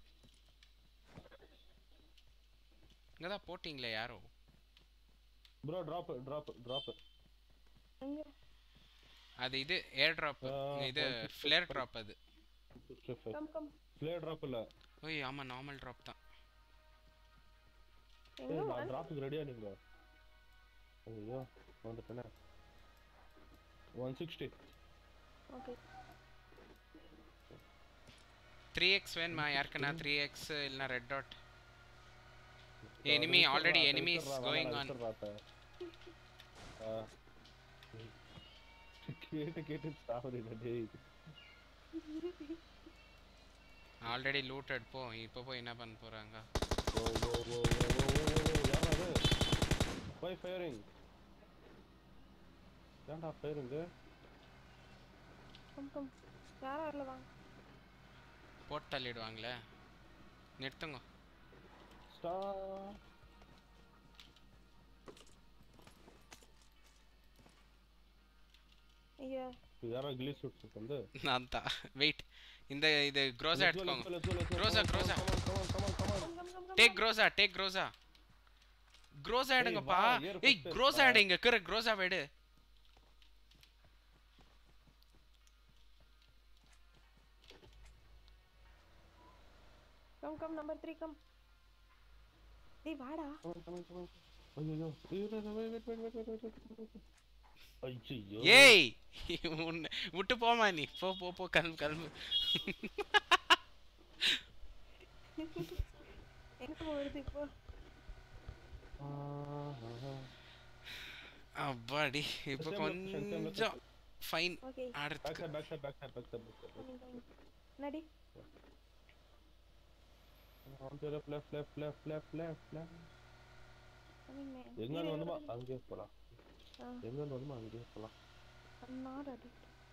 A: இங்கே தான் போட்டிங்களே யாரோ
F: ப்ரோ ட்ராப் ட்ராப் ட்ராப்
H: எங்க
A: அது இது ஏர் ட்ராப்
F: ஆ,
A: இது
F: one six
A: flare
F: five.
A: Drop அது
H: கம் கம்
F: ஃப்ளே ட்ராப் இல்லை
A: ஓய் ஆமாம் நார்மல் ட்ராப் தான்
H: எங்க
F: நான்
H: one-
F: ட்ராப்புக்கு ரெடியா நீங்க ஐயோ வந்துட்டேனே one sixty
H: okay
A: three x வேணுமா யாருக்குன்னா த்ரீ எக்ஸ் இல்லைனா red dot enemy already enemies going on
F: கேட்டு கேட்டு சாவடி டேய்
A: ஆல்ரெடி லூட்டட் போ இப்போ போய் என்ன பண்ண போகிறாங்க
F: ஓ ஓ ஓ ஓ ஓ யாரா அது வை ஃபயரிங் ஏன்டா ஃபயரிங்
H: கம் கம் யாரும் வரல வாங்க
A: போட்டு தள்ளிடுவாங்களே நிறுத்துங்க
F: ஸ்டார்
H: ஐயா
F: யாரோ கிளீஸ் விட்டு வந்து
A: நான் தான் வெயிட் இந்த இது க்ரோஸா எடுத்துக்கோங்க Groza, Groza.
H: Come come come come
A: take Groza take Groza Groza எடுங்கப்பா
F: வா, ஏறு
A: ஏய்
F: first.
A: க்ரோஸா
F: வா.
A: எடு இங்க இருக்கிற க்ரோஸா எடு
H: come come number three come டேய் வாடா
F: ஐயோ ஐயோ
A: ஏய் உன்னை விட்டு போமா நீ போ போ போ கிளம்பு கிளம்பு
H: எங்க போகுது இப்போ
A: அப்பாடி இப்போ
F: Same location, same
A: கொஞ்சம்
F: location.
A: ஃபைன்
H: ஓகே
F: பேக்
A: ஆடுறதுக்கு
F: side back side back side back side back side
H: coming coming நடி
F: on to left left left left left left left
H: coming man
F: எங்க வந்துமா அங்கேயே போலாம்
H: ஆ
F: எங்க வந்துமா அங்கேயே போலாம்
H: நாட் அடி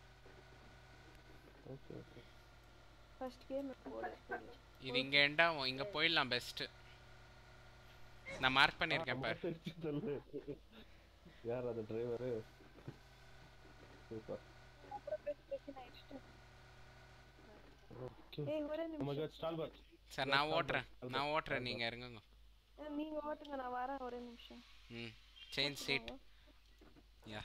F: ஓகே ஓகே
H: ஃபர்ஸ்ட் கேம் போடு
A: இது இங்க எண்டா இங்க போயிடலாம் பெஸ்ட் நான் மார்க் பண்ணியிருக்கேன் பாரு
F: சொல்லு யார் அந்த டிரைவர் சூப்பர் ஓகே
H: ஏய் ஒரே
F: ஓ மை
H: நிமிஷம்
F: காட் ஸ்டால்பர்ட்
A: சார் நான் ஓட்டுறேன் நான் ஓட்டுறேன் நீங்க இறங்குங்க
H: ஏ, நீங்க ஓட்டுங்க நான் வரேன் ஒரே நிமிஷம்
A: ம் சேஞ்ச் சீட் யா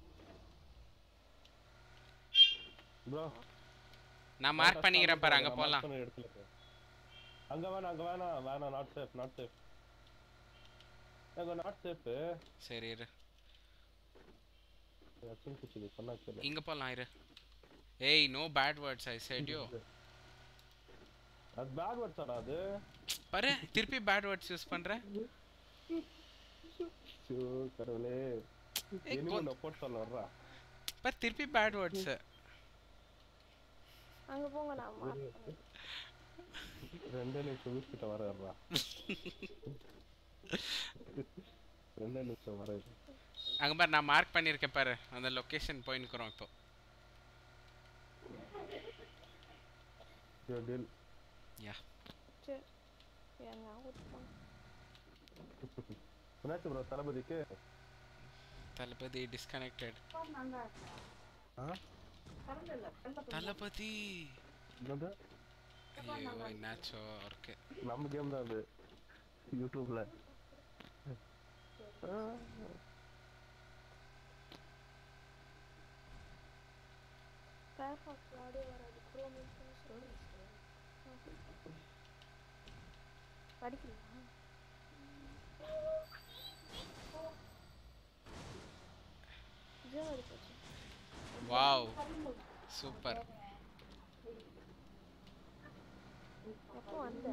F: ப்ரோ
A: நான் மார்க் பண்ணிக்கிறேன் பாரு அங்க போலாம்
F: இடத்துல போ. அங்க வேணாம் அங்க வேணாம் வேணாம் நாட் சேஃப் நாட் சேஃப் அங்க நாட் சேஃப்
A: சரி இரு
F: அச்சன் குச்சி சொன்னா கேளு
A: இங்க போலாம் இரு ஏய் no bad words I said you
F: அது பேட் வேர்ட்ஸ் அது
A: பாரு திருப்பி பேட் வேர்ட்ஸ் யூஸ் பண்ற
F: ஷோ கடவுளே
A: ஏய்,
F: இனிமே
A: கொ-
F: நான் போட்டு சொல்ல வர்றா
A: பாரு திருப்பி பேட் வேர்ட்ஸ்
H: அங்க போங்க நான் mark பண்றேன்.
F: ரெண்டே நிமிஷம் வீட்டுக்கிட்ட வர வர்றா ரெண்டே நிமிஷம் வர இரு.
A: அங்க பாரு நான் மார்க் பண்ணிருக்கேன் பாரு அந்த லொகேஷன் போயின்னுக்குறோம் இப்போ
F: Your deal.
A: யா
H: சரி எங்க ஊத்துப்பாங்க
F: என்னாச்சு ப்ரோ தளபதிக்கு
A: தளபதி டிஸ்கனெக்டட்
F: ஆ
A: தளபதி
F: என்னது
A: ஐயோ என்னாச்சோ அவருக்கு
F: நம்ம கேம் தான் அது யூடியூப்ல
H: ஃபயர்ஃபாக்ஸ் ஆடியோ வராது குரோம் படிக்கலையா ஜியோ வரி போச்சு
A: வாவ் சூப்பர்
H: எப்போ வந்த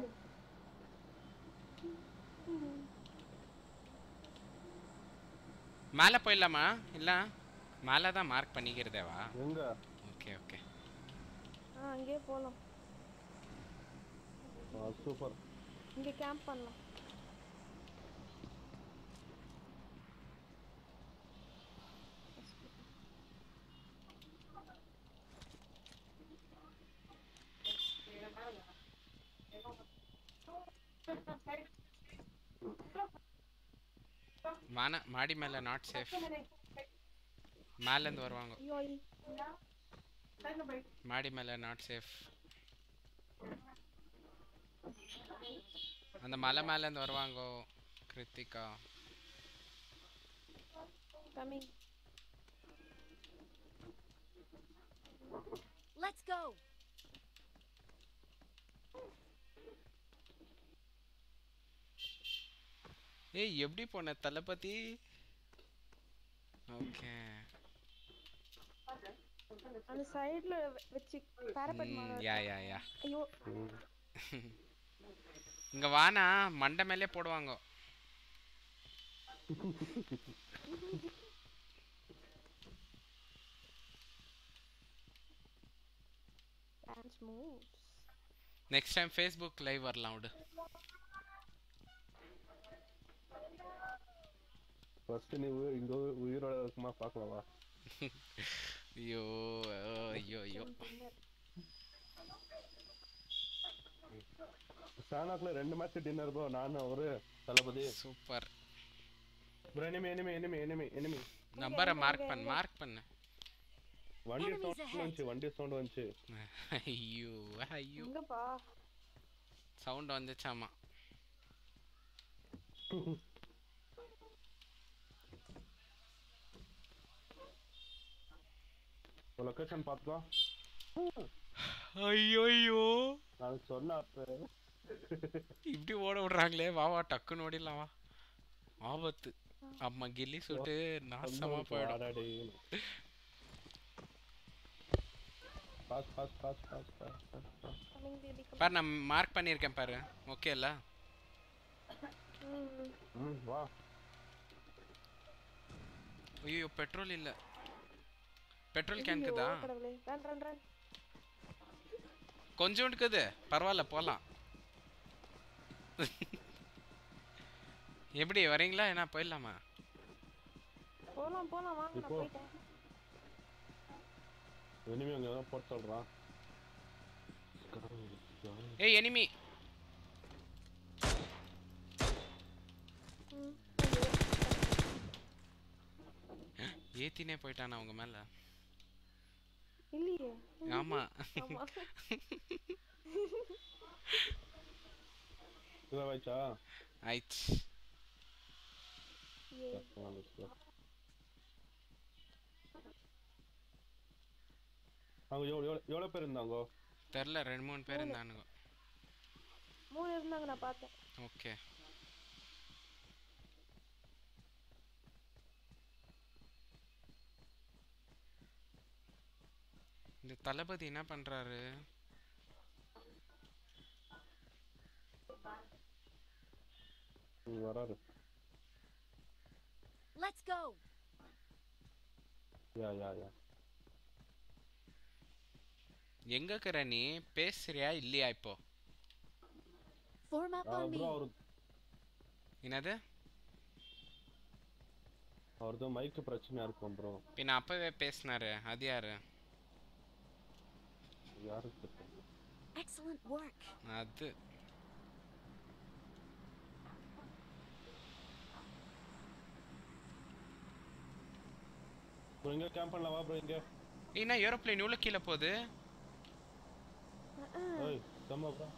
A: மேலே போயிடலாமா இல்ல மேலே தான் மார்க் பண்ணிக்கிறதேவா
F: எங்க
A: ஓகே ஓகே
H: ஆ அங்கேயே போகலாம்
F: சூப்பர்
H: இங்கே கேம்ப் பண்ணலாம்
A: மான மாடி மேலே நாட் சேஃப் மேலேருந்து வருவாங்க
H: ஐயோ
A: மாடி மேலே நாட் சேஃப் அந்த மலை மேலேருந்து வருவாங்கோ கிருத்திகா
H: கம்மிங்
D: Let's go.
A: ஏய் எப்படி போன தளபதி ஓகே
H: அந்த சைடுல வச்சு பேரபெட் மாதிரி
A: யா யா யா
H: ஐயோ
A: இங்க வானா மண்டை மேலே போடுவாங்க
H: dance moves
A: next time Facebook live வரலாம் விடு
F: ஃபர்ஸ்ட் நீ உயிர் இங்க உயிர்- உயிரோட இருக்குமா பார்க்கலாம் வா
A: ஐயோ ஐயோ ஐயோ
F: சானாக்குள்ள ரெண்டு மேட்ச் டின்னர் ப்ரோ நானும் ஒரு Thalapathy
A: super
F: bro enemy enemy enemy enemy enemy
A: நம்பரை மார்க் பண்ணு மார்க் பண்ணு
F: வண்டி
D: Enemies
F: சவுண்ட்
D: ahead.
F: வந்துச்சு வண்டி சவுண்ட் வந்துச்சு
A: ஐயோ ஐயோ
H: எங்கப்பா
A: சவுண்ட் வந்துச்சாமா
F: லொகேஷன் பார்த்துக்கலாம்
A: ஐயோ ஐயோ
F: நான் சொன்ன அப்ப
A: இப்படி ஓட விடுறாங்களே வா வா டக்குன்னு ஓடிடலாம் வா ஆபத்து அம்மா கில்லி சுட்டு நாசமா போயிடும்
F: ஆடாடி boss boss boss boss boss boss
H: coming baby
A: பாரு நான் மார்க் பண்ணியிருக்கேன் பாரு ஓகேல
H: ம்
F: ம் வா
A: ஐயோ பெட்ரோல் இல்ல பெட்ரோல் கேன்க்குதா
H: கடவுளே ரன் ரன் ரன்
A: கொஞ்சோண்டு இருக்குது பரவாயில்ல போலாம் எப்படி வரீங்களா என்ன போயிடலாமா
H: போலாம் போலாம் வாங்க நான்
F: இப்போ.
H: போயிட்டேன்
F: இனிமே அங்க தான் போட்டு சொல்றான்
A: ஏய் எனிமி
H: ம்
A: ஏத்தினே போயிட்டானா அவங்க மேல
H: இல்லையே
A: ஆமா
H: ஆமா
F: இதாச்சா
A: ஆயிடுச்சு
H: ஏ
F: Come on, let's go. அவங்க எவ்வளோ எவ்வளோ எவ்வளோ பேர் இருந்தாங்க
A: தெரில ரெண்டு மூணு பேர் இருந்தானுங்க
H: மூணு இருந்தாங்க நான் பார்த்தேன்
A: ஓகே இந்த தளபதி என்ன பண்றாரு
F: ம், வராரு
D: Let's go.
F: யா யா யா
A: எங்க இருக்கிற நீ பேசுறியா இல்லையா இப்போ
D: Form up on me.
F: Bro அவரு
A: என்னது
F: அவரது மைக்கு பிரச்சனையா இருக்கும் ப்ரோ
A: பின்ன அப்பவே பேசினாரு அது யாரு
F: யாருக்கு தெரியும்?
D: Excellent work.
A: அது
F: ப்ரோ இங்க கேம்ப் பண்ணலாம் வா ப்ரோ இங்க
A: என்ன ஏரோப்ளேன் இவ்வளோ கீழே போகுது
F: ஓய் தம்மா ப்ரோ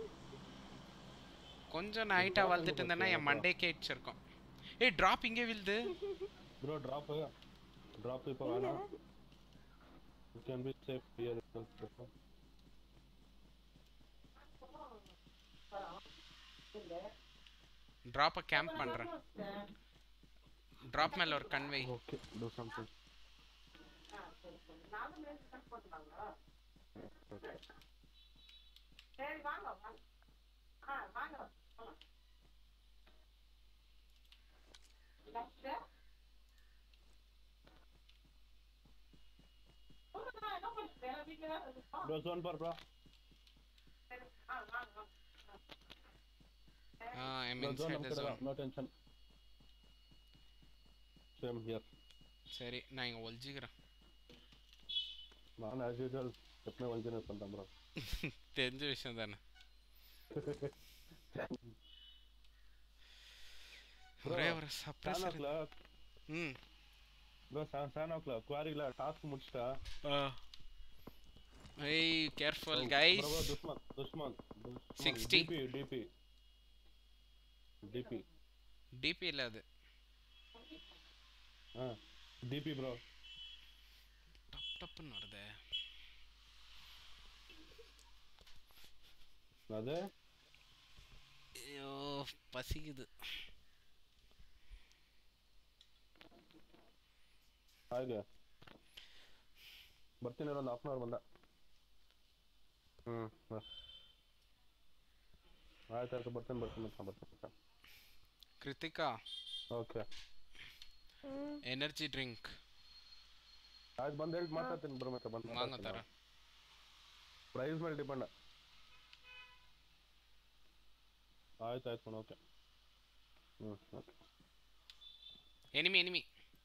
A: கொஞ்சம் நான் ஹைட்டாக வளர்த்துட்டு இருந்தேன்னா என் மண்டேக்கே இருக்கும் ஏய் ட்ராப் இங்கே விழுது
F: ப்ரோ ட்ராப் ட்ராப் இப்போ வேணாம் you can be safe here
A: ட்ராப்பை கேம்ப் பண்ணுறேன் ட்ராப் மேலே ஒரு கன்வை
F: okay to something bro zone பார் bro
A: I'm
F: bro zone
A: inside the zone
F: no tension same here
A: சரி நான் இங்கே ஒழிஞ்சிக்கிறேன்
F: நான் ஆஸ் யூஜுவல் எப்பவுமே ஒரிஜினல் பண்ணுறேன் ப்ரோ
A: தெரிஞ்ச விஷயம் தானே ஒரே ஒரு சர்ப்ரைஸ்
F: செவன் ஓ கிளாக்
A: ம்
F: bro seven seven o'clock குவாரியில் டாஸ்க் முடிச்சிட்டா
A: ஏய் கேர்ஃபுல் கைஸ்
F: ப்ரோ துஷ்மன் துஷ்மன்
A: 60.
F: டிபி டிபி டிபி
A: டிபி இல்லை அது
F: ஆ டிபி ப்ரோ
A: டப் டப்புன்னு வருதே
F: அது
A: ஐயோ பசிக்குது
F: ಹಾಗೆ ಬರ್ತೀನಿ ಒಂದು ಹಾಫ್ ಅನ್ ಅವರ್ ಬಂದ ಹ್ಞೂ ಆಯ್ತು ಆಯ್ತು ಬರ್ತೀನಿ ಬರ್ತೀನಿ ಬರ್ತೀನಿ ಬರ್ತೀನಿ
A: கிருத்திகா
F: ಓಕೆ
A: எனர்ஜி ட்ரிங்க்
F: ಆಯ್ತು ಬಂದು ಹೇಳಿ ಮಾತಾಡ್ತೀನಿ ಬರ್ಬೇಕು ಬಂದು
A: வாங்க தரேன்
F: ಪ್ರೈಸ್ ಮೇಲೆ ಡಿಪೆಂಡ್ ಆಯ್ತು ಆಯ್ತು ಮೇಡಮ್ ಓಕೆ ಹ್ಞೂ okay
A: enemy enemy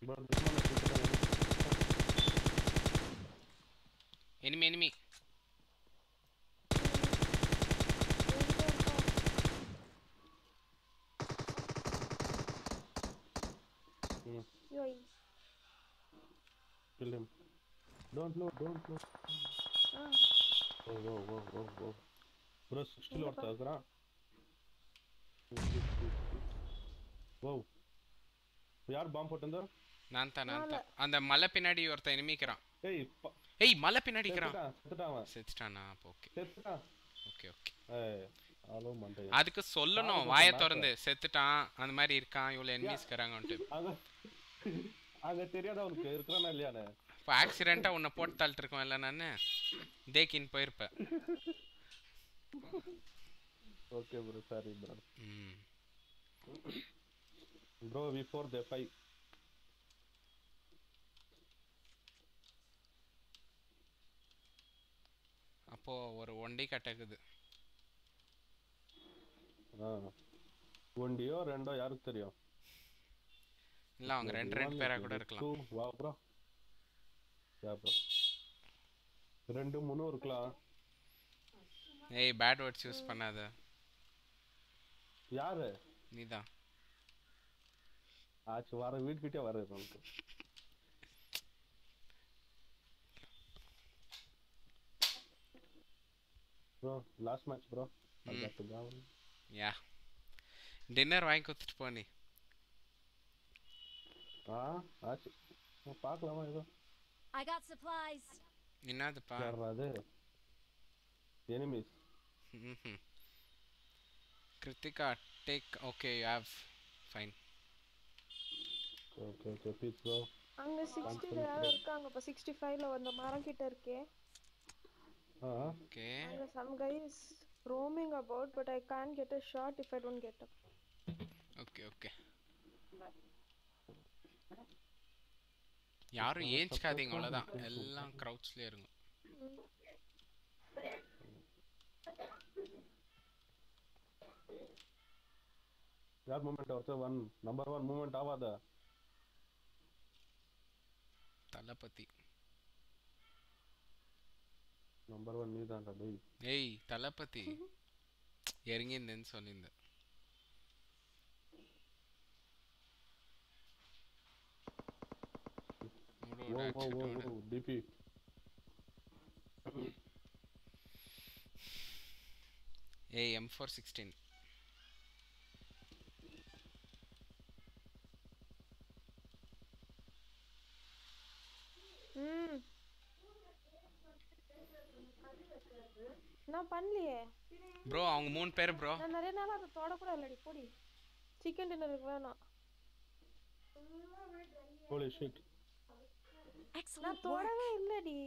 A: enemy enemy
F: ಹ್ಞೂ
H: யோய்
F: kill him don't load don't load
H: ah
F: oh whoa whoa whoa whoa bro 60 load ತಗರಾ wow யார் பாம்பு போட்டது
A: நான் தான் நான் தான் அந்த மலை பின்னாடி ஒருத்தன் எனிமிக்கிறான்
F: ஏய் ப-
A: ஏய் மலை பின்னாடிக்கிறான்
F: செத்துட்டான் செத்துட்டான் அவன்
A: செத்துட்டானா அப்போ ஓகே
F: செத்துட்டான்
A: ஓகே ஓகே
F: ஏய் அலோ மண்டை
A: அதுக்கு சொல்லணும்
F: யாரு
A: வாயை
F: போட்ட
A: திறந்து செத்துட்டான் அந்த மாதிரி இருக்கான் இவ்வளோ எனிமீஸ் இருக்கிறாங்கன்ட்டு
F: அங்க அங்க தெரியாத அவனுக்கு இருக்கிறானா இல்லையானே
A: இப்போ ஆக்சிடெண்ட்டாக உன்னை போட்டு தள்ளிட்டு இருக்கோம் இல்லை நான் தேக்கின்னு போயிருப்பேன்
F: ஓகே ப்ரோ சாரி ப்ரோ
A: ம்
F: bro we four they five
A: அப்போ ஒரு ஒன் டே கட்டக்குது
F: ஆ ஒண்டியோ ரெண்டோ யாருக்கு தெரியும்
A: இல்லை அவங்க ரெண்டு ரெண்டு பேராக கூட இருக்கலாம்
F: வா ப்ரோ யா ப்ரோ ரெண்டு மூணு இருக்கலாம்
A: ஏய் பேட் வேர்ட்ஸ் யூஸ் பண்ணாத
F: யாரு
A: நீதான்
F: ஆச்சு வர வீட்டுக்கிட்டே வர உனக்கு bro last match bro
A: yeah dinner வாங்கி கொடுத்துட்டு போ நீ
F: ஆ ஆச்சு நான் பார்க்கலாமா ஏதோ
D: I got supplies.
A: என்னதுப்பா
F: யாரா அது எனிமீஸ்
A: ம்ஹும். Kiruthika take okay you have fine
F: okay okay பீஸ் ப்ரோ
H: அங்க சிக்ஸ்டில யாரோ இருக்காங்க இப்ப சிக்ஸ்டி ஃபைவ்ல வந்த மரம் கிட்ட இருக்கே
F: ஆ
A: ஓகே
H: அங்க some guy is roaming about but I can't get a shot if I don't get up
A: okay okay யாரும் ஏஞ்சிக்காதீங்க அவ்வளோதான் எல்லாம் க்ரௌட்ஸ்லேயே இருங்க
F: யார் மூமெண்ட் ஒருத்தர் ஒன் நம்பர் ஒன் மூமெண்ட் ஆகாத
A: தளபதி
F: நம்பர் ஒன் நீ தான் டேய்
A: ஏய் தளபதி இறங்கியிருந்தேன்னு சொல்லியிருந்தேன் விடு,
F: ஓ
A: விடு,
F: ஓ
A: அடிச்சுட்டு
F: ஓ
A: விடு.
F: ஓ டிபி
A: ஏய் எம் ஃபோர் சிக்ஸ்டீன்
H: ம் நான் பண்ணலையே
A: ப்ரோ அவங்க மூணு பேர் ப்ரோ
H: நான் நிறைய நாள் அதை தொட கூட இல்லடி போடி சிக்கன் டின்னருக்கு வேணாம்
F: ஹோலி ஷிட்
H: நான்
D: Excellent work.
H: தொடவே இல்லடி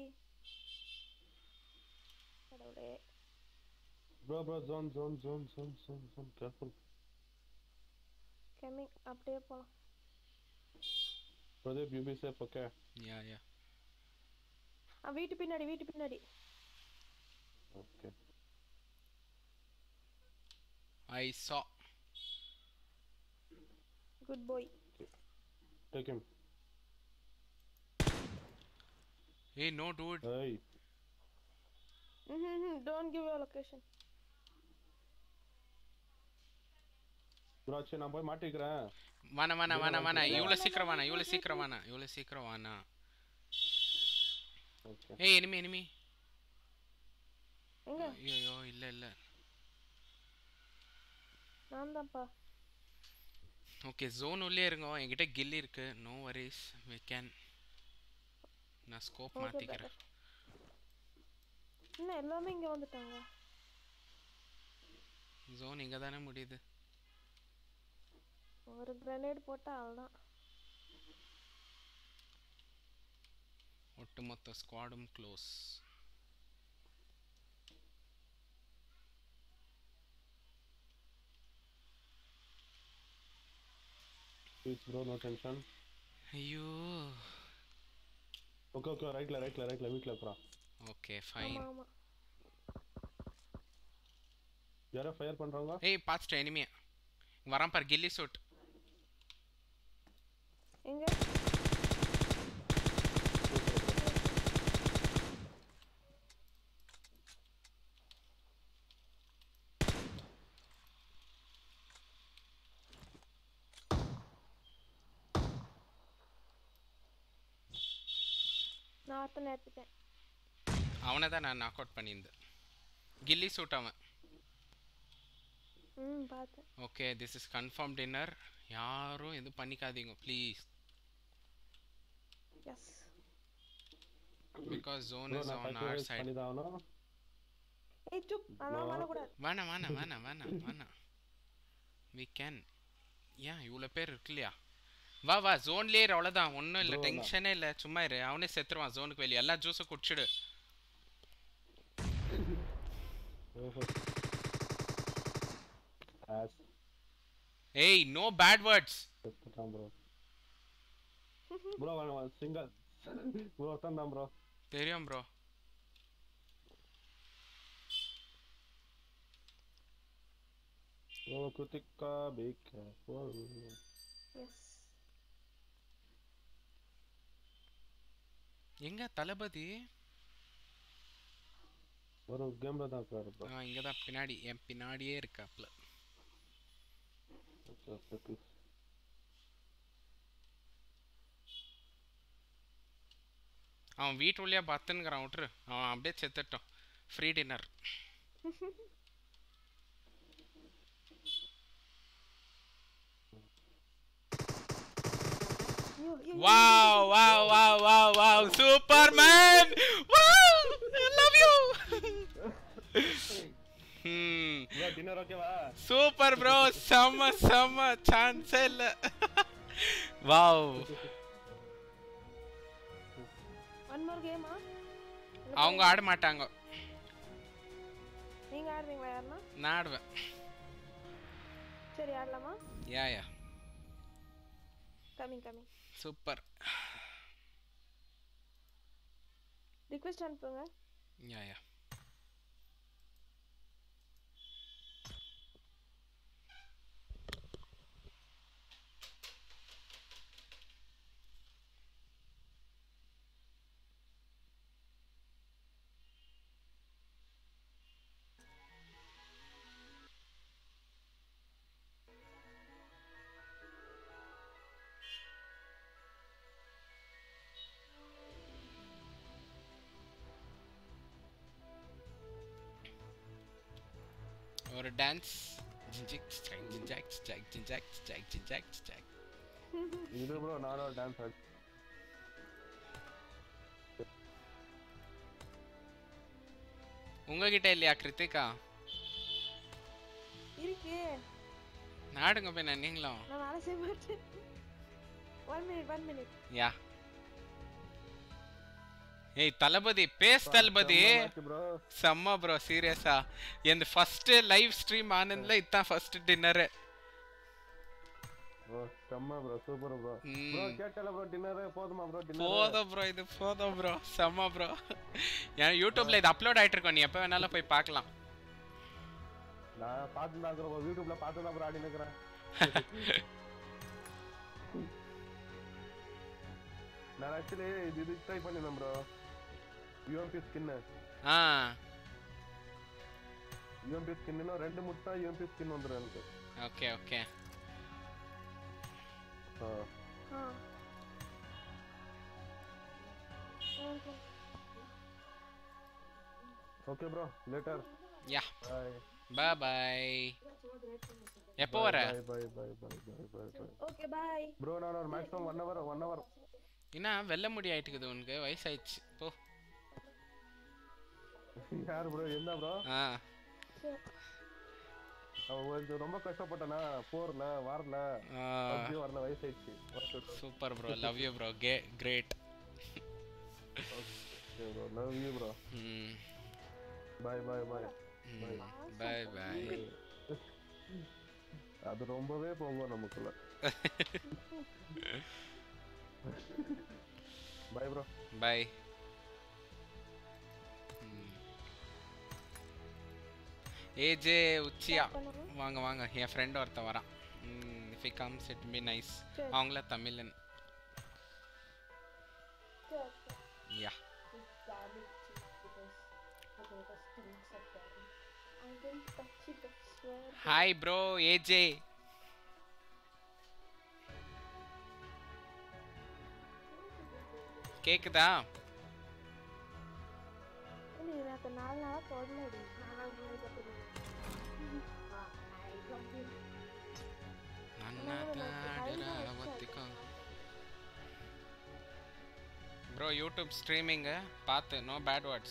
H: கடவுளே
F: bro bro zone zone zone zone zone zone careful
H: coming அப்படியே போலாம்
F: Pradeep you be safe okay
A: yeah yeah
H: ஆ வீட்டு பின்னாடி வீட்டு பின்னாடி
F: okay
A: I saw
H: good boy
F: take him
A: ஏய் நோ டூட்
F: ஏய்
H: ம் don't give your location
F: bro சரி நான் போய் மாட்டிக்கிறேன்
A: வேணா வேணா வேணா வேணா இவ்வளோ சீக்கிரம் வேணா இவ்வளோ சீக்கிரம் வேணா இவ்வளோ சீக்கிரம் வேணா
F: ஓகே
A: ஏய் எனிமி எனிமி
H: எங்க
A: ஐயோ இல்ல இல்ல
H: நான் தான்ப்பா
A: ஓகே ஜோன் உள்ளே இருங்க என்கிட்ட கில் இருக்கு நோ வரிஸ் வி கேன் நான் ஸ்கோப்
H: ஓகே
A: மாத்திக்கிறேன்
H: இன்னும் எல்லாமே இங்க வந்துட்டாங்க
A: ஜோன் இங்க தானே முடியுது
H: ஒரு கிரனேட் போட்டா அவ்வளோதான்
A: ஒட்டுமொத்த ஸ்குவாடும் close
F: please bro no tension
A: ஐயோ
F: ஓகே ஓகே ரைட்ல ரைட்ல ரைட்ல வீட்ல இருக்கிறான்
A: ஓகே
H: ஆமா
A: ஃபைன்
H: ஆமா
F: யாரோ ஃபயர் பண்றாங்க
A: ஏய் பார்த்துட்டேன் எனிமியா வரான் பார் கில்லி சூட்
H: எங்க நான் அத்தனை எடுத்துட்டேன்
A: அவனை தான் நான் நாக் அவுட் பண்ணியிருந்தேன் கில்லி சூட் அவன்
H: ம் பார்த்தேன்
A: okay this is confirm dinner யாரும் எதுவும் பண்ணிக்காதீங்க please
H: yes
A: because zone
F: bro
A: is
F: நான்
A: ஆன் ஆர்
F: சாக்ரிஃபைஸ்
A: சைடு
F: பண்ணி தான் ஆகணும்
H: ஏய் சுப் அதெல்லாம் பண்ணக்கூடாது
A: வேணாம் வேணாம் வேணாம் வேணாம் வேணாம் வி கேன் ஏன் இவ்வளோ பேர் இருக்கு இல்லையா வா வா ஜோன்லேயே இரு அவ்வளோதான் ஒன்றும் இல்லை
F: Bro, நான்-
A: டென்ஷனே இல்லை சும்மா இரு அவனே செத்துருவான் ஜோனுக்கு வெளியே எல்லா ஜூஸும் குடிச்சிடு
F: ஓஹோ ஆஸ்
A: ஏய் நோ பேட் வேர்ட்ஸ்
F: செத்துட்டான் ப்ரோ ப்ரோ அவன் சிங்கிள் ப்ரோ ஒருத்தன் தான் ப்ரோ
A: தெரியும் ப்ரோ
F: ஓ கிருத்திகா பி கேர்ஃபுல்
H: எஸ்
A: எங்க தளபதி
F: ஒரு கேம்ல தான் இருக்காரு ப்ரோ
A: ஆ இங்கே தான் பின்னாடி என் பின்னாடியே இருக்காப்ல
F: ஓகே ஓகே ப்ளீஸ்
A: அவன் வீட்டு உள்ளே பத்துங்கிறான் விட்டுரு அவன் அப்படியே செத்துட்டோம் free dinner
H: bro. Yeah, yeah,
A: Wow, wow, wow, wow, wow. Superman! Wow! I love you! hmm.
F: Bro dinner ஓகேவா
A: சூப்பர் ப்ரோ செம்ம செம்ம சான்ஸே இல்ல வாவ்
H: One more game ஆ?
A: அவங்க ஆட மாட்டாங்க
H: நீங்க ஆடுவீங்களா யாருன்னா
A: நான் ஆடுவேன்
H: சரி ஆடலாமா
A: yeah yeah
H: coming coming
A: super
H: request அனுப்புங்க
A: யா யா ஒரு டான்ஸ் ஜிஞ்சிக் ஜிஞ்சாக் ஜிஞ்சாக் ஜிஞ்சாக் ஜிஞ்சாக் ஜிஞ்சாக் ஜிஞ்சாக் ஜிஞ்சாக்
F: இது ப்ரோ நானும் டான்ஸ் ஆடி
A: உங்ககிட்ட இல்லையா கிருத்திகா
H: இருக்கே
A: நாடுங்க போய் நான் நீங்களும்
H: நான் வேலை செய்ய மாட்டேன் one minute one minute
A: yeah ஏய் தளபதி பேஸ் தளபதி
F: ப்ரோ
A: செம்ம ப்ரோ சீரியஸா என் ஃபர்ஸ்ட் லைவ் ஸ்ட்ரீம் ஆனதுல இதான் ஃபர்ஸ்ட் டின்னர்
F: ப்ரோ செம்ம ப்ரோ சூப்பர் ப்ரோ
A: ம்.
F: ப்ரோ கேட்டல ப்ரோ டின்னர் போதுமா ப்ரோ டின்னர்
A: போதும் ப்ரோ இது போதும் ப்ரோ செம்ம ப்ரோ ஏன் யூடியூப்ல இது அப்லோட் ஆயிட்டு இருக்கோம் நீ எப்போ வேணாலும் போய் பார்க்கலாம்
F: நான் பார்த்து தான் ப்ரோ யூடியூப்ல பார்த்து தான் ப்ரோ ஆடி நிக்கிறேன் நான் ஆக்சுவலி இது இது ட்ரை பண்ணிருந்தேன் ப்ரோ யூஎம்பி ஸ்கின்னு
A: ஆ
F: யூஎம்பி ஸ்கின்னு ரெண்டு முட்டை யூஎம்பி ஸ்கின் வந்துடும் எனக்கு
A: ஓகே ஓகே
F: ஆ
H: ஆ okay
F: okay bro later
A: yeah
F: bye
A: bye bye எப்போ வர
F: bye bye bye bye bye bye
H: okay bye
F: bro நான் ஒரு maximum one hour one hour
A: என்ன வெள்ளை முடி ஆயிட்டுக்குது உனக்கு வயசாயிடுச்சு போ
F: யார் ப்ரோ என்ன ப்ரோ
A: ஆ
F: அவன் கொஞ்சம் ரொம்ப கஷ்டப்பட்டனா போர்ல வாரல அப்படியே வரல வயசாயிடுச்சு
A: super bro love you bro okay great
F: bro love you bro
A: ம்
F: bye bye bye
A: bye by
F: அது ரொம்பவே போகும் நமக்குள்ள பாய் ப்ரோ
A: பை ஏஜே உச்சியா வாங்க வாங்க என் ஃப்ரெண்ட் ஒருத்தன் வரான் if he comes it be nice
H: சரி.
A: அவங்கள தமிழன் யா ஹாய் ப்ரோ ஏஜே கேக்குதா
H: நீ எனக்கு நாலு நாளா தொடலடி நாலாவது நாள் கத்துக்கணும்
A: ப்ரோ யூடியூப் ஸ்ட்ரீமிங்கு பார்த்து நோ பேட் வேர்ட்ஸ்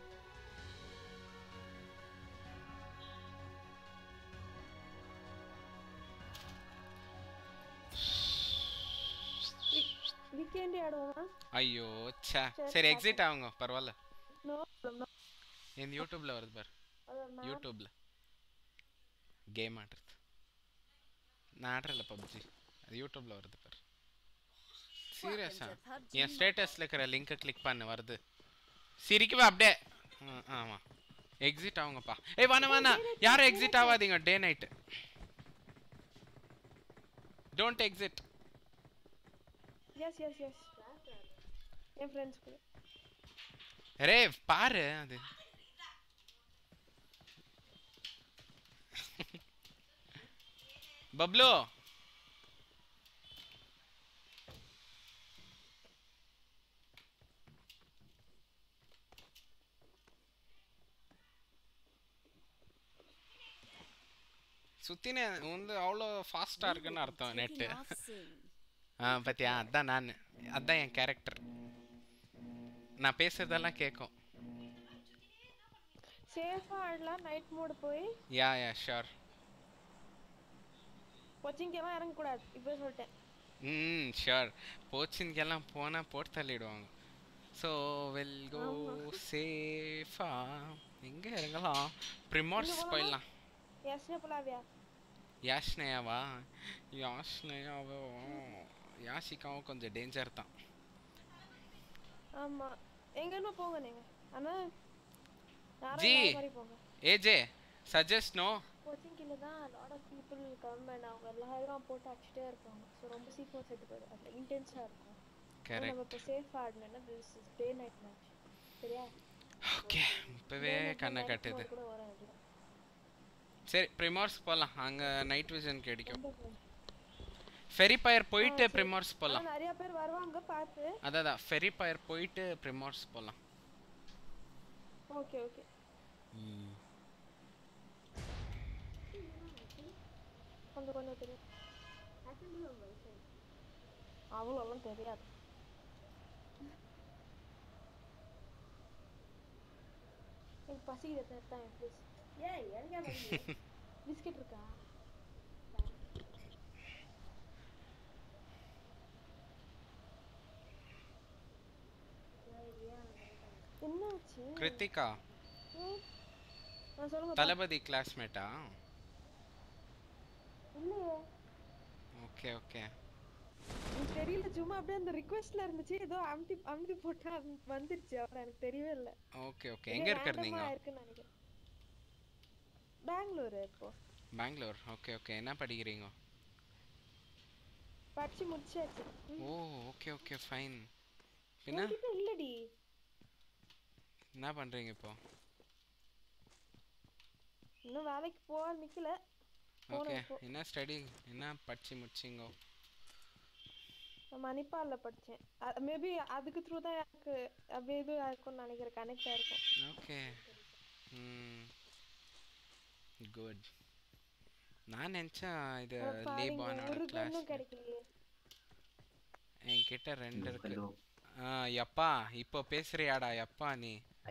H: வீக்கெண்டே ஆடுவோமா
A: ஐயோ ச்சே
H: சரி,
A: சரி எக்ஸிட் ஆகுங்க பரவாயில்ல
H: நோ
A: இந்த யூடியூப்ல வருது பாரு யூடியூப்ல கேம் ஆடுறது நான் ஆடுறல பப்ஜி அது யூடியூப்ல வருது பாரு சீரியஸா என் ஸ்டேட்டஸ்ல இருக்கிற லிங்கை கிளிக் பண்ணு வருது சிரிக்கவே அப்படியே ம், ஆமா எக்ஸிட் ஆகுங்கப்பா ஏய் வேணா வேணா யாரும் எக்ஸிட் ஆகாதீங்க day night don't exit
H: yes yes yes என் ஃப்ரெண்ட்ஸ் கூட
A: ரே பாரு அது பப்ளு சுத்தினே வந்து அவ்வளோ ஃபாஸ்டா இருக்குன்னு அர்த்தம் நெட்டு
D: Taking off soon.
A: ஆ பாத்தியா அதான் நான் அதான் என் கேரக்டர் நான் பேசுறதெல்லாம் கேட்கும்
H: சேஃபா ஆடலாம் நைட் மோடு போய்
A: யா யா ஷோர்
H: கொச்சிங்கெல்லாம் இறங்கக்கூடாது இப்போ சொல்லிட்டேன்
A: ம் ஷோர் போச்சின்கெல்லாம் போனால் போட்டு தள்ளிடுவாங்க ஸோ வெல் கோ சேஃபா எங்கே இறங்கலாம் ப்ரிமார்ஸ் போயிடலாம்
H: எஸ்னே போலாவியா
A: யாஷ்னையாவா யாஷ்னையாவோ யாஷிகாவும் கொஞ்சம் டேஞ்சர் தான்
H: ஆமா எங்கன்னு போங்க நீங்க ஆனா யாரும்
A: ஜி.
H: இல்லாத மாதிரி போங்க
A: ஏஜே சஜஸ்ட் நோ
H: கோச்சிங்கில தான் lot of people come and அவங்க எல்லாரும் போட்டு அடிச்சுட்டே இருப்பாங்க ஸோ ரொம்ப சீக்கிரம் செத்து போயிடும் அது இன்டென்ஸாக இருக்கும் ஆனா நம்ம
A: கரெக்ட்
H: இப்போ சேஃப் ஆடணும்னா this is day night match சரியா
A: ஓகே இப்போவே கண்ணை கட்டுது
H: கூட வரும் இது
A: சரி ப்ரிமார்ஸ் போகலாம் அங்கே நைட் விஷன் கிடைக்கும்
H: ரொம்ப fun.
A: ஃபெரி பயர் போயிட்டு
H: சரி.
A: ப்ரிமார்ஸ்
H: ஆனா
A: போகலாம்
H: நிறைய பேர் வருவாங்க பார்த்து
A: அதான் ஃபெரி பயர் போயிட்டு ப்ரிமார்ஸ் போகலாம்
H: ஓகே ஓகே கொஞ்சம் கொஞ்சம் தெரியும் அவ்வளோலாம் தெரியாது எனக்கு பசிக்குது எடுத்தான் ப்ளீஸ் ஏய் எனக்கு பிஸ்கெட் இருக்கா என்னாச்சு
A: கிருத்திகா
H: ஏன்? ஆ சொல்லுங்க பா.
A: தளபதி கிளாஸ்மேட்டா
H: இல்லையே
A: ஓகே ஓகே
H: எனக்கு தெரியல சும்மா அப்படியே அந்த ரிக்வெஸ்ட்ல இருந்துச்சு ஏதோ அமுத்தி அமுத்தி போட்டா அது வந்துருச்சு அப்புறம் எனக்கு தெரியவே இல்லை
A: ஓகே ஓகே எங்கே இருக்கிறது நீங்கள்
H: இருக்குன்னு நினைக்கிறேன் பெங்களூர் இப்போ
A: பெங்களூர் ஓகே ஓகே என்ன படிக்கிறீங்க
H: படிச்சு முடிச்சாச்சு ம்.
A: ஓ ஓகே ஓகே ஃபைன் பின்ன
H: உன்கிட்ட இல்லடி
A: என்ன பண்ணுறீங்க இப்போ
H: இன்னும் வேலைக்கு போக நிக்கல
A: ஓகே
H: போகணும் இப்போ
A: என்ன ஸ்டடி என்ன படிச்சு முடிச்சிங்க
H: நான் மணிப்பால்ல படிச்சேன் மேபி அதுக்கு த்ரூ தான் எனக்கு அப்படியே இது இருக்கும்னு நினைக்கிறேன் கனெக்ட் ஆயிருக்கும்
A: ஓகே ம் குட் நான் நினச்சேன் இது
H: ஆனா பாருங்க,
A: லேபானோட
H: ஒரு
A: கிளாஸ்
H: கண்ணும் கிடைக்கலையே
A: என்கிட்ட ரெண்டு இருக்கு
G: ஹலோ
A: ஆ எப்பா இப்போ பேசுறியாடா எப்பா நீ